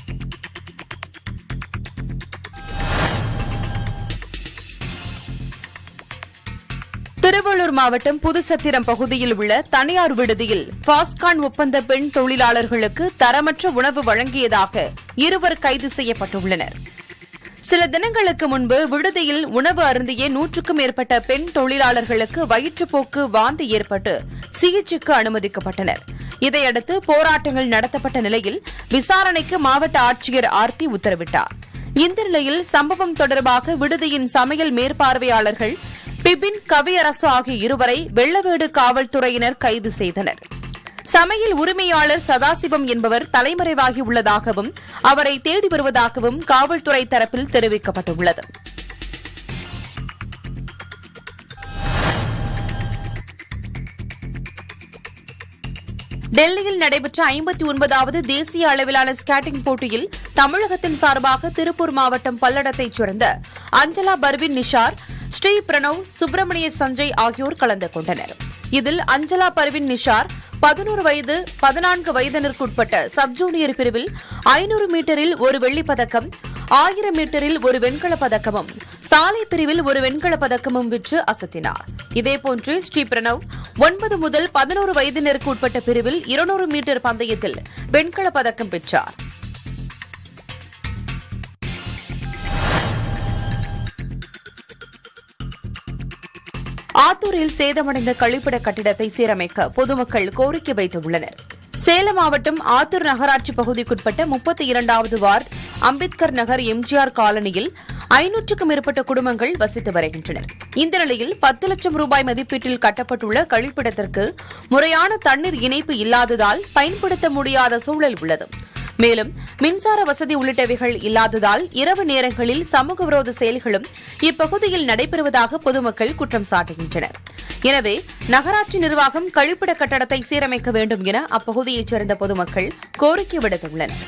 திருவள்ளூர் மாவட்டம் புதுச்சத்திரம் பகுதியில் உள்ள தனியார் விடுதியில் பாஸ்கான் ஒப்பந்த பெண் தொழிலாளர்களுக்கு தரமற்ற உணவு வழங்கியதாக இருவர் கைது செய்யப்பட்டுள்ளனர் சில தினங்களுக்கு முன்பு விடுதியில் உணவு அருந்திய நூற்றுக்கும் மேற்பட்ட பெண் தொழிலாளர்களுக்கு வயிற்றுப்போக்கு வாந்தி ஏற்பட்டு சிகிச்சைக்கு அனுமதிக்கப்பட்டனர் இதையடுத்து போராட்டங்கள் நடத்தப்பட்ட நிலையில் விசாரணைக்கு மாவட்ட ஆட்சியர் ஆர்த்தி உத்தரவிட்டார் இந்த நிலையில் சம்பவம் தொடர்பாக விடுதியின் சமையல் மேற்பார்வையாளர்கள் பிபின் கவியரசு ஆகிய இருவரை வெள்ளவேடு காவல்துறையினர் கைது செய்தனர் சமையல் உரிமையாளர் சதாசிவம் என்பவர் தலைமறைவாகி உள்ளதாகவும் அவரை தேடி வருவதாகவும் காவல்துறை தரப்பில் தெரிவிக்கப்பட்டுள்ளது டெல்லியில் நடைபெற்ற ஐம்பத்தி ஒன்பதாவது தேசிய அளவிலான ஸ்கேட்டிங் போட்டியில் தமிழகத்தின் சார்பாக திருப்பூர் மாவட்டம் பல்லடத்தைச் சேர்ந்த அஞ்சலா பர்வின் நிஷார் ஸ்ரீ பிரணவ் சுப்பிரமணிய சஞ்சய் ஆகியோர் கலந்து கொண்டனர் இதில் அஞ்சலா பர்வின் நிஷார் பதினோரு வயது பதினான்கு வயதினருக்குட்பட்ட சப் ஜூனியர் பிரிவில் ஐநூறு மீட்டரில் ஒரு வெள்ளிப் பதக்கம் ஆயிரம் மீட்டரில் ஒரு வெண்கலப் பதக்கமும் சாலை பிரிவில் ஒரு வெண்கலப் பதக்கமும் வென்று அசத்தினார் இதேபோன்று ஸ்ரீ பிரணவ் ஒன்பது முதல் பதினோரு வயதினருக்கு உட்பட்ட பிரிவில் இருநூறு மீட்டர் பந்தயத்தில் வெண்கலப் பதக்கம் பெற்றார் ஆத்தூரில் சேதமடைந்த கழிப்பிட கட்டிடத்தை சீரமைக்க பொதுமக்கள் கோரிக்கை வைத்துள்ளனர் சேலம் மாவட்டம் ஆத்தூர் நகராட்சி பகுதிக்குட்பட்ட முப்பத்தி இரண்டாவது வார்டு அம்பேத்கர் நகர் எம்ஜிஆர் காலனியில் ஐநூற்றுக்கும் மேற்பட்ட குடும்பங்கள் வசித்து வருகின்றனர் இந்த நிலையில் பத்து லட்சம் ரூபாய் மதிப்பீட்டில் கட்டப்பட்டுள்ள கழிப்பிடத்திற்கு முறையான தண்ணீர் இணைப்பு இல்லாததால் பயன்படுத்த முடியாத சூழல் உள்ளது மேலும் மின்சார வசதி உள்ளிட்டவைகள் இல்லாததால் இரவு நேரங்களில் சமூக விரோத செயல்களும் இப்பகுதியில் நடைபெறுவதாக பொதுமக்கள் குற்றம் சாட்டுகின்றனர் எனவே நகராட்சி நிர்வாகம் கழிப்பிட கட்டடத்தை சீரமைக்க வேண்டும் என அப்பகுதியைச் சேர்ந்த பொதுமக்கள் கோரிக்கை விடுத்துள்ளனர்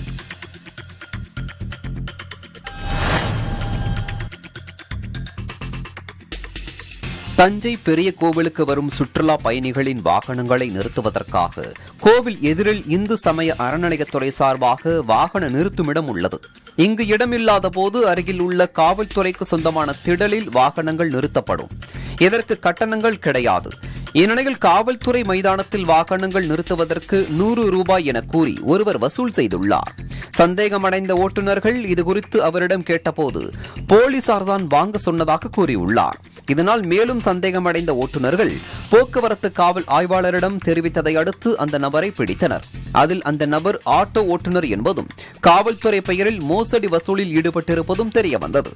தஞ்சை பெரிய கோவிலுக்கு வரும் சுற்றுலா பயணிகளின் வாகனங்களை நிறுத்துவதற்காக கோவில் எதிரில் இந்து சமய அறநிலையத்துறை சார்பாக வாகன நிறுத்துமிடம் உள்ளது இங்கு இடமில்லாத போது அருகில் உள்ள காவல்துறைக்கு சொந்தமான திடலில் வாகனங்கள் நிறுத்தப்படும் இதற்கு கட்டணங்கள் கிடையாது இந்நிலையில் காவல்துறை மைதானத்தில் வாகனங்கள் நிறுத்துவதற்கு நூறு ரூபாய் என கூறி ஒருவர் வசூல் செய்துள்ளார் சந்தேகமடைந்த ஓட்டுநர்கள் இதுகுறித்து அவரிடம் கேட்டபோது போலீசார் தான் வாங்க சொன்னதாக கூறியுள்ளார் இதனால் மேலும் சந்தேகமடைந்த ஓட்டுநர்கள் போக்குவரத்து காவல் ஆய்வாளரிடம் தெரிவித்ததை அடுத்து அந்த நபரை பிடித்தனர் அதில் அந்த நபர் ஆட்டோ ஓட்டுநர் என்பதும் காவல்துறை பெயரில் மோசடி வசூலில் ஈடுபட்டிருப்பதும் தெரியவந்தது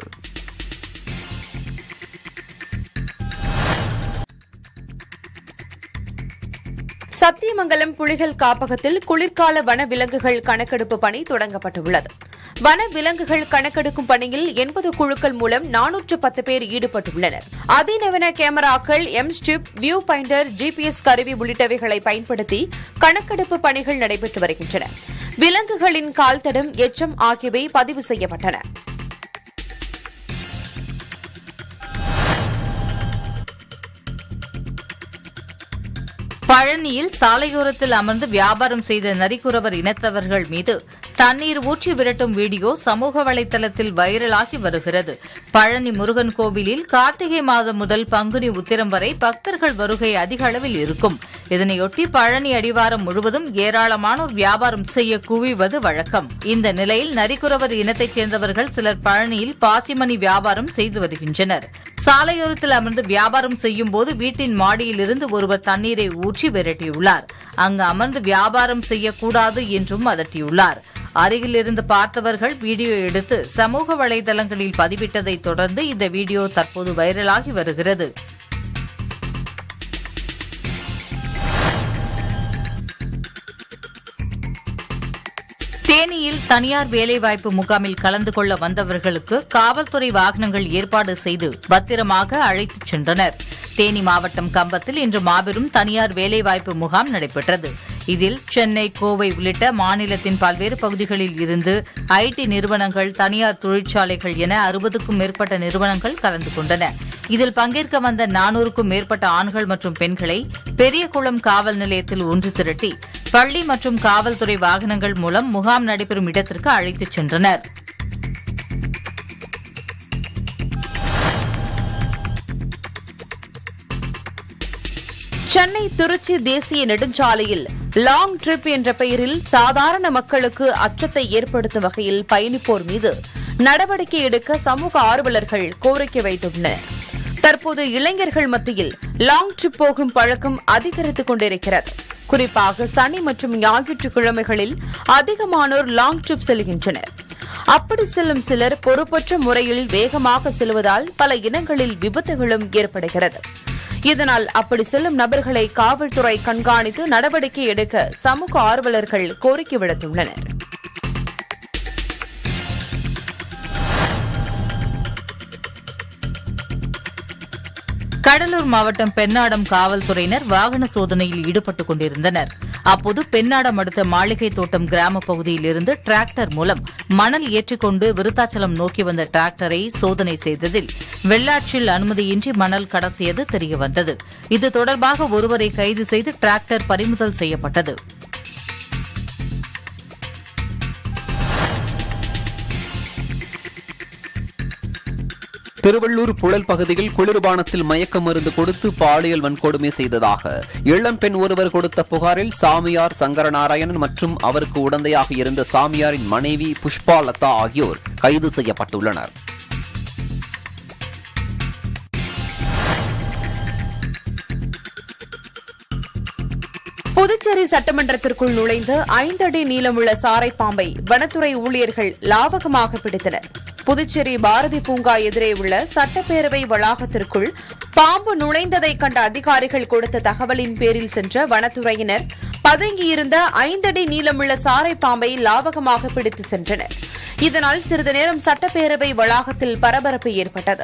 சத்தியமங்கலம் புலிகள் காப்பகத்தில் குளிர்கால வன விலங்குகள் கணக்கெடுப்பு பணி தொடங்கப்பட்டுள்ளது வன விலங்குகள் கணக்கெடுக்கும் பணியில் எண்பது குழுக்கள் மூலம் நானூற்று பத்து பேர் ஈடுபட்டுள்ளனர் அதிநவீன கேமராக்கள் எம் ஸ்டிப் வியூ பாயிண்டர் ஜிபிஎஸ் கருவி உள்ளிட்டவைகளை பயன்படுத்தி கணக்கெடுப்பு பணிகள் நடைபெற்று வருகின்றன விலங்குகளின் கால்தடம் எச்சம் ஆகியவை பதிவு செய்யப்பட்டன பழனியில் சாலையோரத்தில் அமர்ந்து வியாபாரம் செய்த நரிக்குறவர் இனத்தவர்கள் மீது தண்ணீர் ஊற்றி விரட்டும் வீடியோ சமூக வலைதளத்தில் வைரலாகி வருகிறது பழனி முருகன் கோவிலில் கார்த்திகை மாதம் முதல் பங்குனி உத்திரம் வரை பக்தர்கள் வருகை அதிக அளவில் இருக்கும் இதனையொட்டி பழனி அடிவாரம் முழுவதும் ஏராளமானோர் வியாபாரம் செய்ய குவிவது வழக்கம் இந்த நிலையில் நரிக்குறவர் இனத்தைச் சேர்ந்தவர்கள் சிலர் பழனியில் பாசிமணி வியாபாரம் செய்து வருகின்றனர் சாலையோரத்தில் அமர்ந்து வியாபாரம் செய்யும் போது வீட்டின் மாடியிலிருந்து ஒருவர் தண்ணீரை ஊற்றி விரட்டியுள்ளார் அங்கு அமர்ந்து வியாபாரம் செய்யக்கூடாது என்றும் அதட்டியுள்ளார் அருகில் இருந்து பார்த்தவர்கள் வீடியோ எடுத்து சமூக வலைதளங்களில் பதிவிட்டதை தொடர்ந்து இந்த வீடியோ தற்போது வைரலாகி வருகிறது தேனியில் தனியார் வேலைவாய்ப்பு முகாமில் கலந்து கொள்ள வந்தவர்களுக்கு காவல்துறை வாகனங்கள் ஏற்பாடு செய்து பத்திரமாக அழைத்துச் சென்றனர் தேனி மாவட்டம் கம்பத்தில் இன்று மாபெரும் தனியார் வேலைவாய்ப்பு முகாம் நடைபெற்றது இதில் சென்னை கோவை உள்ளிட்ட மாநிலத்தின் பல்வேறு பகுதிகளில் இருந்து ஐடி நிறுவனங்கள் தனியார் தொழிற்சாலைகள் என அறுபதுக்கும் மேற்பட்ட நிறுவனங்கள் கலந்து கொண்டன இதில் பங்கேற்க வந்த நானூறுக்கும் மேற்பட்ட ஆண்கள் மற்றும் பெண்களை பெரியகுளம் காவல் நிலையத்தில் ஒன்று திரட்டி பள்ளி மற்றும் காவல்துறை வாகனங்கள் மூலம் முகாம் நடைபெறும் இடத்திற்கு அழைத்துச் சென்றனர் சென்னை திருச்சி தேசிய நெடுஞ்சாலையில் லாங் ட்ரிப் என்ற பெயரில் சாதாரண மக்களுக்கு அச்சத்தை ஏற்படுத்தும் வகையில் பயணிப்போர் மீது நடவடிக்கை எடுக்க சமூக ஆர்வலர்கள் கோரிக்கை வைத்துள்ளனர் தற்போது இளைஞர்கள் மத்தியில் லாங் ட்ரிப் போகும் பழக்கம் அதிகரித்துக் கொண்டிருக்கிறது குறிப்பாக சனி மற்றும் ஞாயிற்றுக்கிழமைகளில் அதிகமானோர் லாங் ட்ரிப் செல்கின்றனர் அப்படி செல்லும் சிலர் பொறுப்பற்ற முறையில் வேகமாக செல்வதால் பல இனங்களில் விபத்துகளும் ஏற்படுகிறது இதனால் அப்படி செல்லும் நபர்களை காவல்துறை கண்காணித்து நடவடிக்கை எடுக்க சமூக ஆர்வலர்கள் கோரிக்கை விடுத்துள்ளனர் கடலூர் மாவட்டம் பெண்ணாடம் காவல்துறையினர் வாகன சோதனையில் ஈடுபட்டுக் கொண்டிருந்தனர் அப்போது பெண்ணாடம் அடுத்த மாளிகை தோட்டம் கிராம பகுதியில் இருந்து டிராக்டர் மூலம் மணல் ஏற்றிக்கொண்டு விருத்தாச்சலம் நோக்கி வந்த டிராக்டரை சோதனை செய்ததில் வெள்ளாற்றில் அனுமதியின்றி மணல் கடத்தியது தெரியவந்தது இது தொடர்பாக ஒருவரை கைது செய்து டிராக்டர் பறிமுதல் செய்யப்பட்டது திருவள்ளூர் புழல் பகுதியில் குளிர்பானத்தில் மயக்க மருந்து கொடுத்து பாலியல் வன்கொடுமை செய்ததாக இளம் பெண் ஒருவர் கொடுத்த புகாரில் சாமியார் சங்கரநாராயணன் மற்றும் அவருக்கு உடந்தையாக இருந்த சாமியாரின் மனைவி புஷ்பா லதா ஆகியோர் கைது செய்யப்பட்டுள்ளனர் புதுச்சேரி சட்டமன்றத்திற்குள் நுழைந்து ஐந்தடி நீளமுள்ள சாரை பாம்பை வனத்துறை ஊழியர்கள் லாவகமாக பிடித்தனர் புதுச்சேரி பாரதி பூங்கா எதிரே உள்ள சட்டப்பேரவை வளாகத்திற்குள் பாம்பு நுழைந்ததை கண்ட அதிகாரிகள் கொடுத்த தகவலின் பேரில் சென்ற வனத்துறையினர் பதுங்கியிருந்த ஐந்தடி நீளமுள்ள சாரை பாம்பை லாவகமாக பிடித்து சென்றனர் இதனால் சிறிது நேரம் சட்டப்பேரவை வளாகத்தில் பரபரப்பு ஏற்பட்டது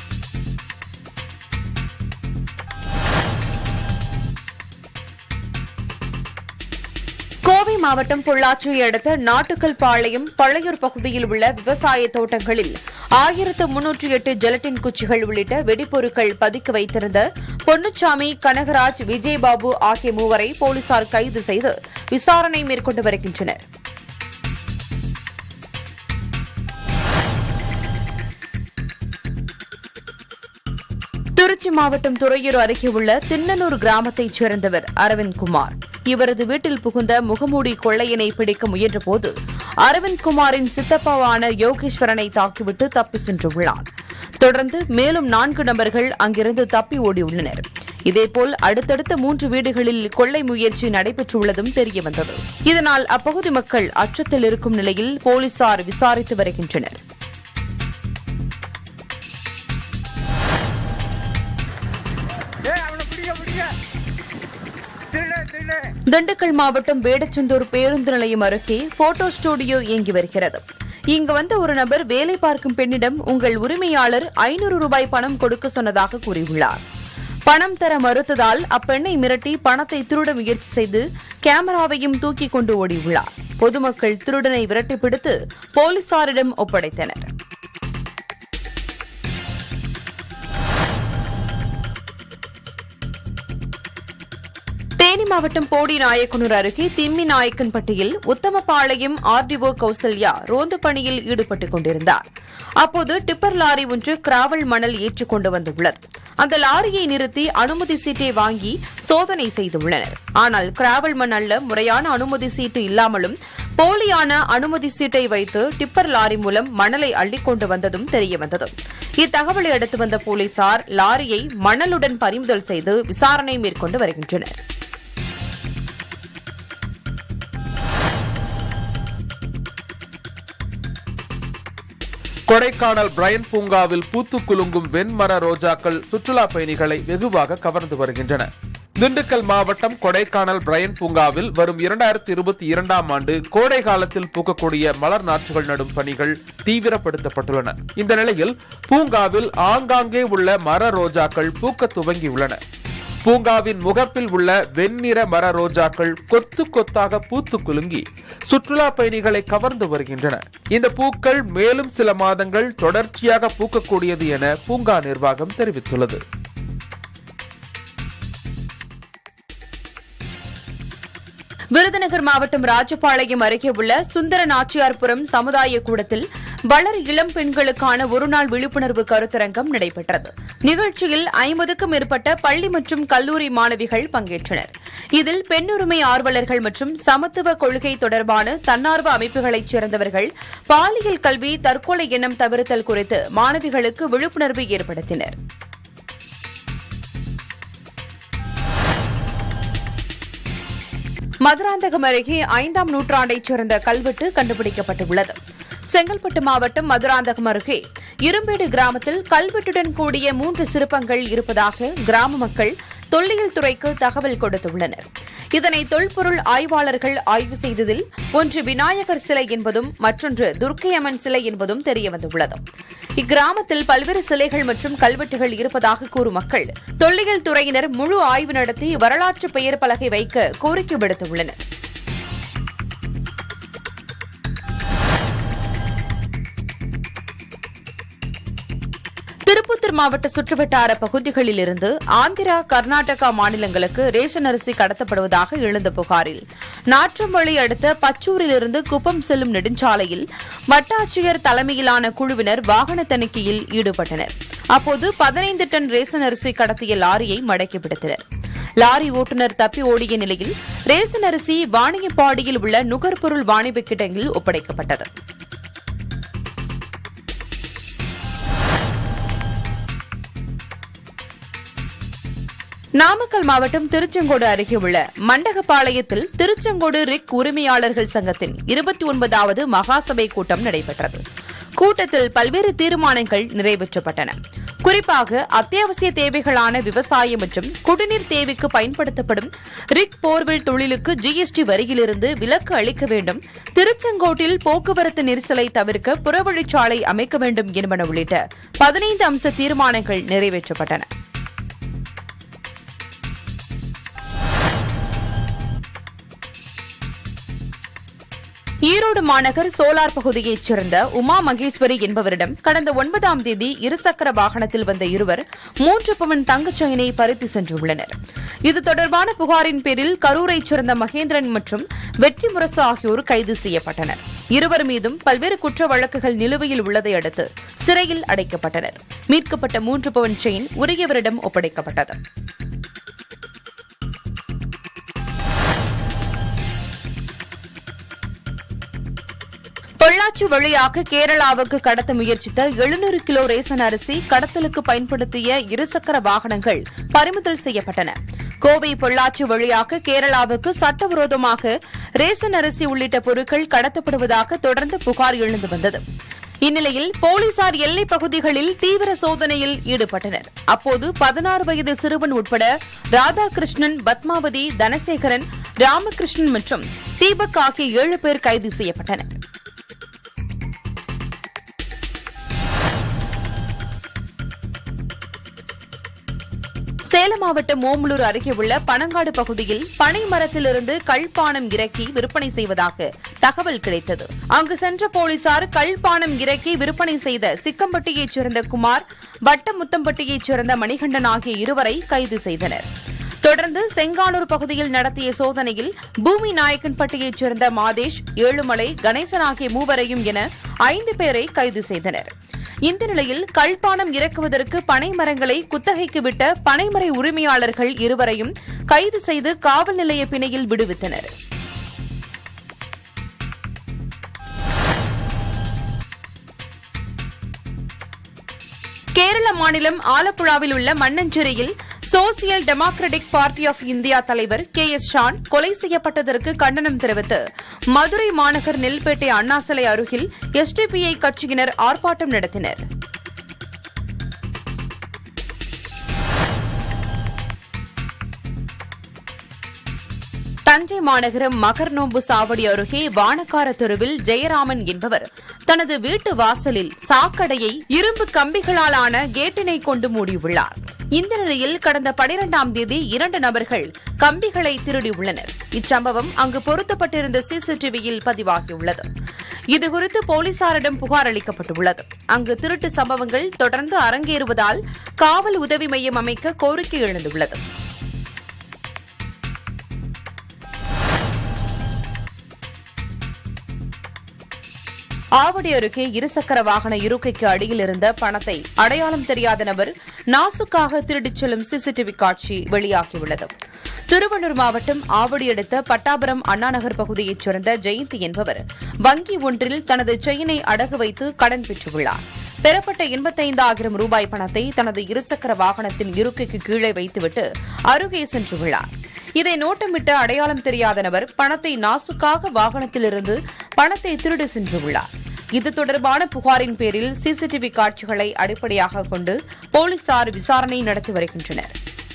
கோவை மாவட்டம் பொள்ளாச்சியை அடுத்த நாட்டுக்கல் பாளையம் பழையூர் பகுதியில் உள்ள விவசாய தோட்டங்களில் ஆயிரத்து முன்னூற்றி எட்டு ஜெலட்டின் குச்சிகள் உள்ளிட்ட வெடிப்பொருட்கள் பதுக்கி வைத்திருந்த பொன்னுச்சாமி கனகராஜ் விஜயபாபு ஆகிய மூவரை போலீசார் கைது செய்து விசாரணை மேற்கொண்டு வருகின்றனர் திருச்சி மாவட்டம் துறையூர் அருகே உள்ள திண்ணனூர் கிராமத்தைச் சேர்ந்தவர் அரவிந்த் குமார் இவரது வீட்டில் புகுந்த முகமூடி கொள்ளையனை பிடிக்க முயன்றபோது அரவிந்த் குமாரின் சித்தப்பாவான யோகேஸ்வரனை தாக்கிவிட்டு தப்பி சென்றுள்ளார் தொடர்ந்து மேலும் நான்கு நபர்கள் அங்கிருந்து தப்பி ஓடியுள்ளனர் இதேபோல் அடுத்தடுத்த மூன்று வீடுகளில் கொள்ளை முயற்சி நடைபெற்றுள்ளதும் தெரியவந்தது இதனால் அப்பகுதி மக்கள் அச்சத்தில் இருக்கும் நிலையில் போலீசார் விசாரித்து வருகின்றனர் திண்டுக்கல் மாவட்டம் வேடச்சந்தூர் பேருந்து நிலையம் அருகே போட்டோ ஸ்டுடியோ இயங்கி வருகிறது இங்கு வந்த ஒரு நபர் வேலை பார்க்கும் பெண்ணிடம் உங்கள் உரிமையாளர் ஐநூறு ரூபாய் பணம் கொடுக்க சொன்னதாக கூறியுள்ளார் பணம் தர மறுத்ததால் அப்பெண்ணை மிரட்டி பணத்தை திருட முயற்சி செய்து கேமராவையும் தூக்கி கொண்டு ஓடியுள்ளார் பொதுமக்கள் திருடனை விரட்டி பிடித்து போலீசாரிடம் ஒப்படைத்தனர் தேனி மாவட்டம் போடி நாயக்கனூர் அருகே திம்மி நாயக்கன்பட்டியில் உத்தமபாளையம் ஆர்டிஓ கௌசல்யா ரோந்து பணியில் ஈடுபட்டுக் கொண்டிருந்தார் அப்போது டிப்பர் லாரி ஒன்று கிராவல் மணல் ஏற்றிக் கொண்டு வந்துள்ளது அந்த லாரியை நிறுத்தி அனுமதி சீட்டை வாங்கி சோதனை செய்துள்ளனர் ஆனால் கிராவல் மண் அல்ல முறையான அனுமதி சீட்டு இல்லாமலும் போலியான அனுமதி சீட்டை வைத்து டிப்பர் லாரி மூலம் மணலை அள்ளிக் கொண்டு வந்ததும் தெரியவந்தது இத்தகவலை அடுத்து வந்த போலீசார் லாரியை மணலுடன் பறிமுதல் செய்து விசாரணை மேற்கொண்டு வருகின்றனர் கொடைக்கானல் பிரைன் பூங்காவில் பூத்து குலுங்கும் வெண்மர ரோஜாக்கள் சுற்றுலா பயணிகளை வெகுவாக கவர்ந்து வருகின்றன திண்டுக்கல் மாவட்டம் கொடைக்கானல் பிரைன் பூங்காவில் வரும் இரண்டாயிரத்தி இருபத்தி இரண்டாம் ஆண்டு கோடை காலத்தில் பூக்கக்கூடிய மலர் நாற்றுகள் நடும் பணிகள் தீவிரப்படுத்தப்பட்டுள்ளன இந்த நிலையில் பூங்காவில் ஆங்காங்கே உள்ள மர ரோஜாக்கள் பூக்க துவங்கியுள்ளன பூங்காவின் முகப்பில் உள்ள வெண்ணிற மர ரோஜாக்கள் கொத்து கொத்தாக பூத்து குலுங்கி சுற்றுலா பயணிகளை கவர்ந்து வருகின்றன இந்த பூக்கள் மேலும் சில மாதங்கள் தொடர்ச்சியாக பூக்கக்கூடியது என பூங்கா நிர்வாகம் தெரிவித்துள்ளது விருதுநகர் மாவட்டம் ராஜபாளையம் அருகே உள்ள சுந்தர நாச்சியார்புரம் சமுதாய கூடத்தில் வளர் இளம் பெண்களுக்கான ஒருநாள் விழிப்புணர்வு கருத்தரங்கம் நடைபெற்றது நிகழ்ச்சியில் ஐம்பதுக்கும் மேற்பட்ட பள்ளி மற்றும் கல்லூரி மாணவிகள் பங்கேற்றனர் இதில் பெண்ணுரிமை ஆர்வலர்கள் மற்றும் சமத்துவ கொள்கை தொடர்பான தன்னார்வ அமைப்புகளைச் சேர்ந்தவர்கள் பாலியல் கல்வி தற்கொலை எண்ணம் தவிர்த்தல் குறித்து மாணவிகளுக்கு விழிப்புணர்வு ஏற்படுத்தினர் மதுராந்தகம் அருகே ஐந்தாம் நூற்றாண்டைச் சேர்ந்த கல்வெட்டு கண்டுபிடிக்கப்பட்டுள்ளது செங்கல்பட்டு மாவட்டம் மதுராந்தகம் அருகே இரும்பேடு கிராமத்தில் கல்வெட்டுடன் கூடிய மூன்று சிற்பங்கள் இருப்பதாக கிராம மக்கள் தொல்லியல் துறைக்கு தகவல் கொடுத்துள்ளனர் இதனை தொல்பொருள் ஆய்வாளர்கள் ஆய்வு செய்ததில் ஒன்று விநாயகர் சிலை என்பதும் மற்றொன்று துர்க்கை அம்மன் சிலை என்பதும் தெரியவந்துள்ளது இக்கிராமத்தில் பல்வேறு சிலைகள் மற்றும் கல்வெட்டுகள் இருப்பதாக கூறும் மக்கள் தொல்லியல் துறையினர் முழு ஆய்வு நடத்தி வரலாற்று பெயர் பலகை வைக்க கோரிக்கை விடுத்துள்ளனர் திருப்பத்தூர் மாவட்ட சுற்றுவட்டார பகுதிகளில் இருந்து ஆந்திரா கர்நாடகா மாநிலங்களுக்கு ரேஷன் அரிசி கடத்தப்படுவதாக எழுந்த புகாரில் நாற்றம்பள்ளி அடுத்த பச்சூரிலிருந்து குப்பம் செல்லும் நெடுஞ்சாலையில் வட்டாட்சியர் தலைமையிலான குழுவினர் வாகன தணிக்கையில் ஈடுபட்டனர் அப்போது பதினைந்து டன் ரேஷன் அரிசி கடத்திய லாரியை மடக்கி பிடித்தனர் லாரி ஓட்டுநர் தப்பி ஓடிய நிலையில் ரேஷன் அரிசி வாணியப்பாடியில் உள்ள நுகர்பொருள் வாணிப கிடங்கில் ஒப்படைக்கப்பட்டது நாமக்கல் மாவட்டம் திருச்செங்கோடு அருகே உள்ள மண்டகப்பாளையத்தில் திருச்செங்கோடு ரிக் உரிமையாளர்கள் சங்கத்தின் இருபத்தி ஒன்பதாவது மகாசபை கூட்டம் நடைபெற்றது கூட்டத்தில் பல்வேறு தீர்மானங்கள் நிறைவேற்றப்பட்டன குறிப்பாக அத்தியாவசிய தேவைகளான விவசாயம் மற்றும் குடிநீர் தேவைக்கு பயன்படுத்தப்படும் ரிக் போர்வெல் தொழிலுக்கு ஜிஎஸ்டி வரியிலிருந்து விலக்கு அளிக்க வேண்டும் திருச்செங்கோட்டில் போக்குவரத்து நெரிசலை தவிர்க்க புறவழிச்சாலை அமைக்க வேண்டும் என்பன உள்ளிட்ட பதினைந்து அம்ச தீர்மானங்கள் நிறைவேற்றப்பட்டன ஈரோடு மாநகர் சோலார் பகுதியைச் சேர்ந்த உமா மகேஸ்வரி என்பவரிடம் கடந்த ஒன்பதாம் தேதி இருசக்கர வாகனத்தில் வந்த இருவர் மூன்று பவன் தங்கச் செயினை பறித்து சென்றுள்ளனர் இது தொடர்பான புகாரின் பேரில் கரூரைச் சேர்ந்த மகேந்திரன் மற்றும் வெற்றி முரசு ஆகியோர் கைது செய்யப்பட்டனர் இருவர் மீதும் பல்வேறு குற்ற வழக்குகள் நிலுவையில் உள்ளதை அடுத்து சிறையில் அடைக்கப்பட்டனர் மீட்கப்பட்ட மூன்று பவன் செயின் உரியவரிடம் ஒப்படைக்கப்பட்டது பொள்ளாச்சி வழியாக கேரளாவுக்கு கடத்த முயற்சித்த எழுநூறு கிலோ ரேசன் அரிசி கடத்தலுக்கு பயன்படுத்திய இருசக்கர வாகனங்கள் பறிமுதல் செய்யப்பட்டன கோவை பொள்ளாச்சி வழியாக கேரளாவுக்கு சட்டவிரோதமாக ரேஷன் அரிசி உள்ளிட்ட பொருட்கள் கடத்தப்படுவதாக தொடர்ந்து புகார் எழுந்து வந்தது இந்நிலையில் போலீசார் எல்லைப் பகுதிகளில் தீவிர சோதனையில் ஈடுபட்டனர் அப்போது பதினாறு வயது சிறுவன் உட்பட ராதாகிருஷ்ணன் பத்மாவதி தனசேகரன் ராமகிருஷ்ணன் மற்றும் தீபக் ஆகிய ஏழு பேர் கைது செய்யப்பட்டனர் சேலம் மாவட்டம் ஓமலூர் அருகே உள்ள பனங்காடு பகுதியில் பனை மரத்திலிருந்து கள்பானம் இறக்கி விற்பனை செய்வதாக தகவல் கிடைத்தது அங்கு சென்ற போலீசார் கள்பானம் இறக்கி விற்பனை செய்த சிக்கம்பட்டியைச் சேர்ந்த குமார் வட்டமுத்தம்பட்டியைச் சேர்ந்த மணிகண்டன் ஆகிய இருவரை கைது செய்தனர் தொடர்ந்து செங்கானூர் பகுதியில் நடத்திய சோதனையில் பூமி நாயக்கன்பட்டியைச் சேர்ந்த மாதேஷ் ஏழுமலை கணேசன் ஆகிய மூவரையும் என ஐந்து பேரை கைது செய்தனர் இந்த நிலையில் கல்பானம் இறக்குவதற்கு பனை மரங்களை குத்தகைக்கு விட்ட பனைமரை உரிமையாளர்கள் இருவரையும் கைது செய்து காவல் நிலைய பிணையில் விடுவித்தனர் கேரள மாநிலம் ஆலப்புழாவில் உள்ள மன்னஞ்சிறையில் Social Democratic Party of India தலைவர் கே எஸ் ஷான் கொலை செய்யப்பட்டதற்கு கண்டனம் தெரிவித்து மதுரை மாநகர் நெல்பேட்டை அண்ணா சிலை அருகில் எஸ்டிபிஐ கட்சியினர் ஆர்ப்பாட்டம் நடத்தினர் தஞ்சை மாநகரம் மகர்நோம்பு சாவடி அருகே வானக்கார தெருவில் ஜெயராமன் என்பவர் தனது வீட்டு வாசலில் சாக்கடையை இரும்பு கம்பிகளால் ஆன கேட்டினை கொண்டு மூடியுள்ளார் இந்த நிலையில் கடந்த பனிரெண்டாம் தேதி இரண்டு நபர்கள் கம்பிகளை திருடியுள்ளனர் இச்சம்பவம் அங்கு பொருத்தப்பட்டிருந்த சிசிடிவியில் பதிவாகியுள்ளது இதுகுறித்து போலீசாரிடம் புகார் அளிக்கப்பட்டுள்ளது அங்கு திருட்டு சம்பவங்கள் தொடர்ந்து அரங்கேறுவதால் காவல் உதவி மையம் அமைக்க கோரிக்கை எழுந்துள்ளது ஆவடி அருகே இருசக்கர வாகன இருக்கைக்கு அடியில் இருந்த பணத்தை அடையாளம் தெரியாத நபர் நாசுக்காக திருடிச் செல்லும் சிசிடிவி காட்சி வெளியாகியுள்ளது திருவள்ளூர் மாவட்டம் ஆவடி அடுத்த பட்டாபுரம் அண்ணாநகர் பகுதியைச் சேர்ந்த ஜெயந்தி என்பவர் வங்கி ஒன்றில் தனது செயினை அடகு வைத்து கடன் பெற்றுள்ளார் பெறப்பட்ட எண்பத்தைந்தாயிரம் ரூபாய் பணத்தை தனது இருசக்கர வாகனத்தின் இருக்கைக்கு கீழே வைத்துவிட்டு அருகே சென்றுள்ளார் இதை நோட்டமிட்ட அடையாளம் தெரியாத நபர் பணத்தை நாசுக்காக வாகனத்திலிருந்து பணத்தை திருடி சென்றுள்ளார் இது தொடர்பான புகாரின் பேரில் சிசிடிவி காட்சிகளை அடிப்படையாக கொண்டு போலீசார் விசாரணை நடத்தி வருகின்றனர்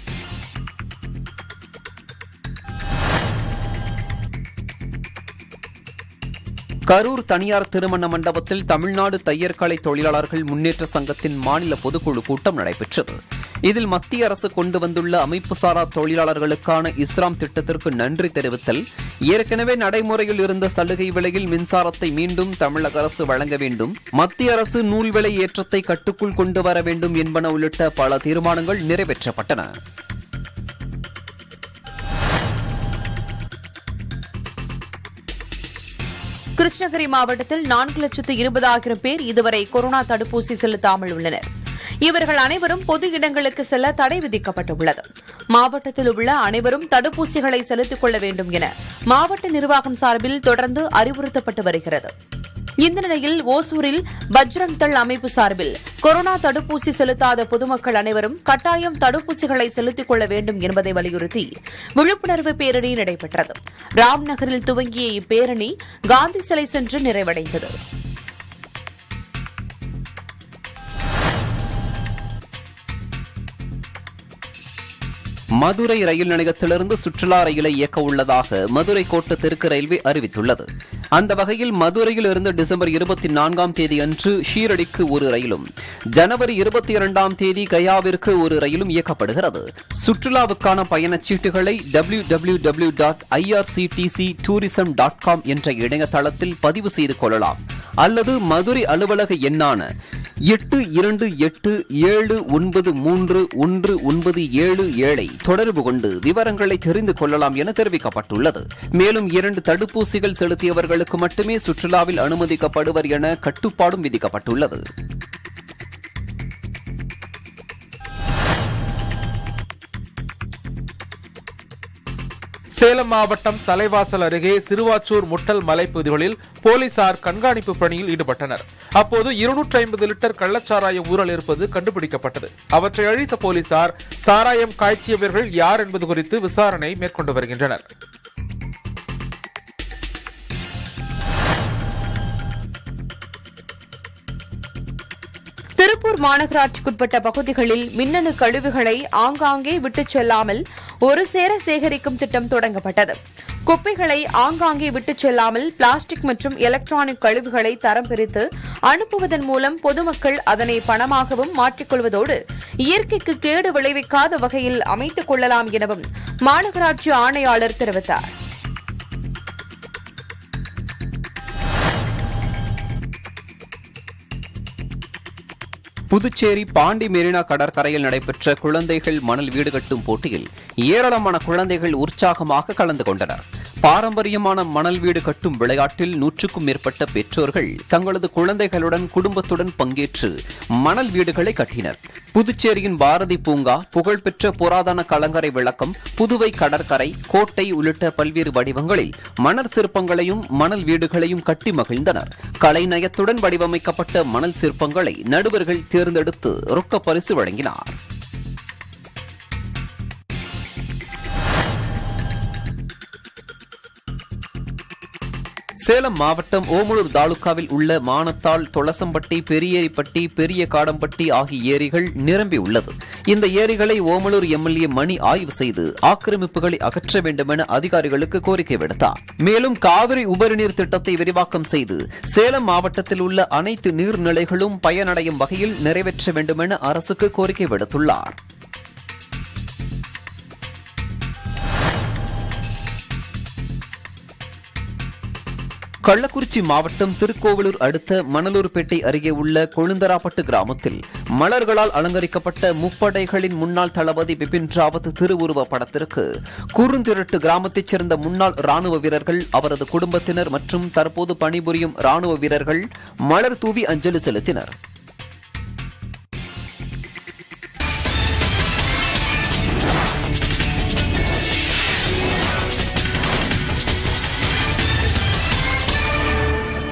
கரூர் தனியார் திருமண மண்டபத்தில் தமிழ்நாடு தையர் கலை தொழிலாளர்கள் முன்னேற்ற சங்கத்தின் மாநில பொதுக்குழு கூட்டம் நடைபெற்றது இதில் மத்திய அரசு கொண்டு வந்துள்ள அமைப்புசாரா தொழிலாளர்களுக்கான இஸ்லாம் திட்டத்திற்கு நன்றி தெரிவித்தல் ஏற்கனவே நடைமுறையில் இருந்த சலுகை விலையில் மின்சாரத்தை மீண்டும் தமிழக அரசு வழங்க வேண்டும் மத்திய அரசு நூல் விலை ஏற்றத்தை கட்டுக்குள் கொண்டு வர வேண்டும் என்பன உள்ளிட்ட பல தீர்மானங்கள் நிறைவேற்றப்பட்டன கிருஷ்ணகிரி மாவட்டத்தில் நான்கு லட்சத்து இருபதாயிரம் பேர் இதுவரை கொரோனா தடுப்பூசி செலுத்தாமல் உள்ளனர் இவர்கள் அனைவரும் பொது இடங்களுக்கு செல்ல தடை விதிக்கப்பட்டுள்ளது மாவட்டத்தில் உள்ள அனைவரும் தடுப்பூசிகளை செலுத்திக் கொள்ள வேண்டும் என மாவட்ட நிர்வாகம் சார்பில் தொடர்ந்து அறிவுறுத்தப்பட்டு வருகிறது இந்த நிலையில் ஓசூரில் பஜ்ரங் தள் அமைப்பு சார்பில் கொரோனா தடுப்பூசி செலுத்தாத பொதுமக்கள் அனைவரும் கட்டாயம் தடுப்பூசிகளை செலுத்திக் கொள்ள வேண்டும் என்பதை வலியுறுத்தி விழிப்புணர்வு பேரணி நடைபெற்றது ராம்நகரில் துவங்கிய இப்பேரணி காந்தி சிலை சென்று நிறைவடைந்தது மதுரை ரயில் நிலையத்திலிருந்து சுற்றுலா ரயிலை இயக்க உள்ளதாக மதுரை கோட்ட தெற்கு ரயில்வே அறிவித்துள்ளது அந்த வகையில் மதுரையில் இருந்து டிசம்பர் இருபத்தி நான்காம் தேதி அன்று ஷீரடிக்கு ஒரு ரயிலும் ஜனவரி இருபத்தி இரண்டாம் தேதி கயாவிற்கு ஒரு ரயிலும் இயக்கப்படுகிறது சுற்றுலாவுக்கான பயணச்சீட்டுகளை W W W dot IRCTC tourism dot com என்ற இணையதளத்தில் பதிவு செய்து கொள்ளலாம் அல்லது மதுரை அலுவலக எண்ணான எட்டு இரண்டு எட்டு ஏழு ஒன்பது மூன்று ஒன்று ஒன்பது ஏழு ஏழை தொடர்பு கொண்டு விவரங்களை தெரிந்து கொள்ளலாம் என தெரிவிக்கப்பட்டுள்ளது மேலும் இரண்டு தடுப்பூசிகள் செலுத்தியவர்களுக்கு மட்டுமே சுற்றுலாவில் அனுமதிக்கப்படுவர் என கட்டுப்பாடும் விதிக்கப்பட்டுள்ளது சேலம் மாவட்டம் தலைவாசல் அருகே சிறுவாச்சூர் முட்டல் மலைப்பகுதிகளில் போலீசார் கண்காணிப்பு பணியில் ஈடுபட்டனர் அப்போது இருநூற்றி ஐம்பது லிட்டர் கள்ளச்சாராயம் ஊழல் இருப்பது கண்டுபிடிக்கப்பட்டது அவற்றை அழித்த போலீசார் சாராயம் காய்ச்சியவர்கள் யார் என்பது குறித்து விசாரணை மேற்கொண்டு வருகின்றனர் திருப்பூர் மாநகராட்சிக்குட்பட்ட பகுதிகளில் மின்னணு கழிவுகளை ஆங்காங்கே விட்டுச் செல்லாமல் ஒரு சேர சேகரிக்கும் திட்டம் தொடங்கப்பட்டது குப்பைகளை ஆங்காங்கே விட்டுச் செல்லாமல் பிளாஸ்டிக் மற்றும் எலக்ட்ரானிக் கழிவுகளை தரம் பிரித்து அனுப்புவதன் மூலம் பொதுமக்கள் அதனை பணமாகவும் மாற்றிக்கொள்வதோடு இயற்கைக்கு கேடு விளைவிக்காத வகையில் அமைத்துக் கொள்ளலாம் எனவும் மாநகராட்சி ஆணையாளர் தெரிவித்தார் புதுச்சேரி பாண்டி மெரினா கடற்கரையில் நடைபெற்ற குழந்தைகள் மணல் வீடு கட்டும் போட்டியில் ஏராளமான குழந்தைகள் உற்சாகமாக கலந்து கொண்டனர் பாரம்பரியமான மணல் வீடு கட்டும் விளையாட்டில் நூற்றுக்கும் மேற்பட்ட பெற்றோர்கள் தங்களது குழந்தைகளுடன் குடும்பத்துடன் பங்கேற்று மணல் வீடுகளை கட்டினர் புதுச்சேரியின் பாரதி பூங்கா புகழ்பெற்ற புராதன கலங்கரை விளக்கம் புதுவை கடற்கரை கோட்டை உள்ளிட்ட பல்வேறு வடிவங்களில் மணல் சிற்பங்களையும் மணல் வீடுகளையும் கட்டி மகிழ்ந்தனர் கலைநயத்துடன் வடிவமைக்கப்பட்ட மணல் சிற்பங்களை நடுவர்கள் தேர்ந்தெடுத்து ரொக்க பரிசு வழங்கினார் சேலம் மாவட்டம் ஓமலூர் தாலுகாவில் உள்ள மானத்தாள் தொளசம்பட்டி பெரியேரிப்பட்டி பெரிய காடம்பட்டி ஆகிய ஏரிகள் நிரம்பி உள்ளது இந்த ஏரிகளை ஓமலூர் எம்எல்ஏ மணி ஆய்வு செய்து ஆக்கிரமிப்புகளை அகற்ற வேண்டுமென அதிகாரிகளுக்கு கோரிக்கை விடுத்தார் மேலும் காவிரி உபரிநீர் திட்டத்தை விரிவாக்கம் செய்து சேலம் மாவட்டத்தில் உள்ள அனைத்து நீர்நிலைகளும் பயனடையும் வகையில் நிறைவேற்ற வேண்டுமென அரசுக்கு கோரிக்கை விடுத்துள்ளார் கள்ளக்குறிச்சி மாவட்டம் திருக்கோவிலூர் அடுத்த மணலூர்பேட்டை அருகே உள்ள கொழுந்தராப்பட்டு கிராமத்தில் மலர்களால் அலங்கரிக்கப்பட்ட முப்படைகளின் முன்னாள் தளபதி பிபின் ராவத் திருவுருவ படத்திற்கு குறுந்திரட்டு கிராமத்தைச் சேர்ந்த முன்னாள் ராணுவ வீரர்கள் அவரது குடும்பத்தினர் மற்றும் தற்போது பணிபுரியும் ராணுவ வீரர்கள் மலர் தூவி அஞ்சலி செலுத்தினர்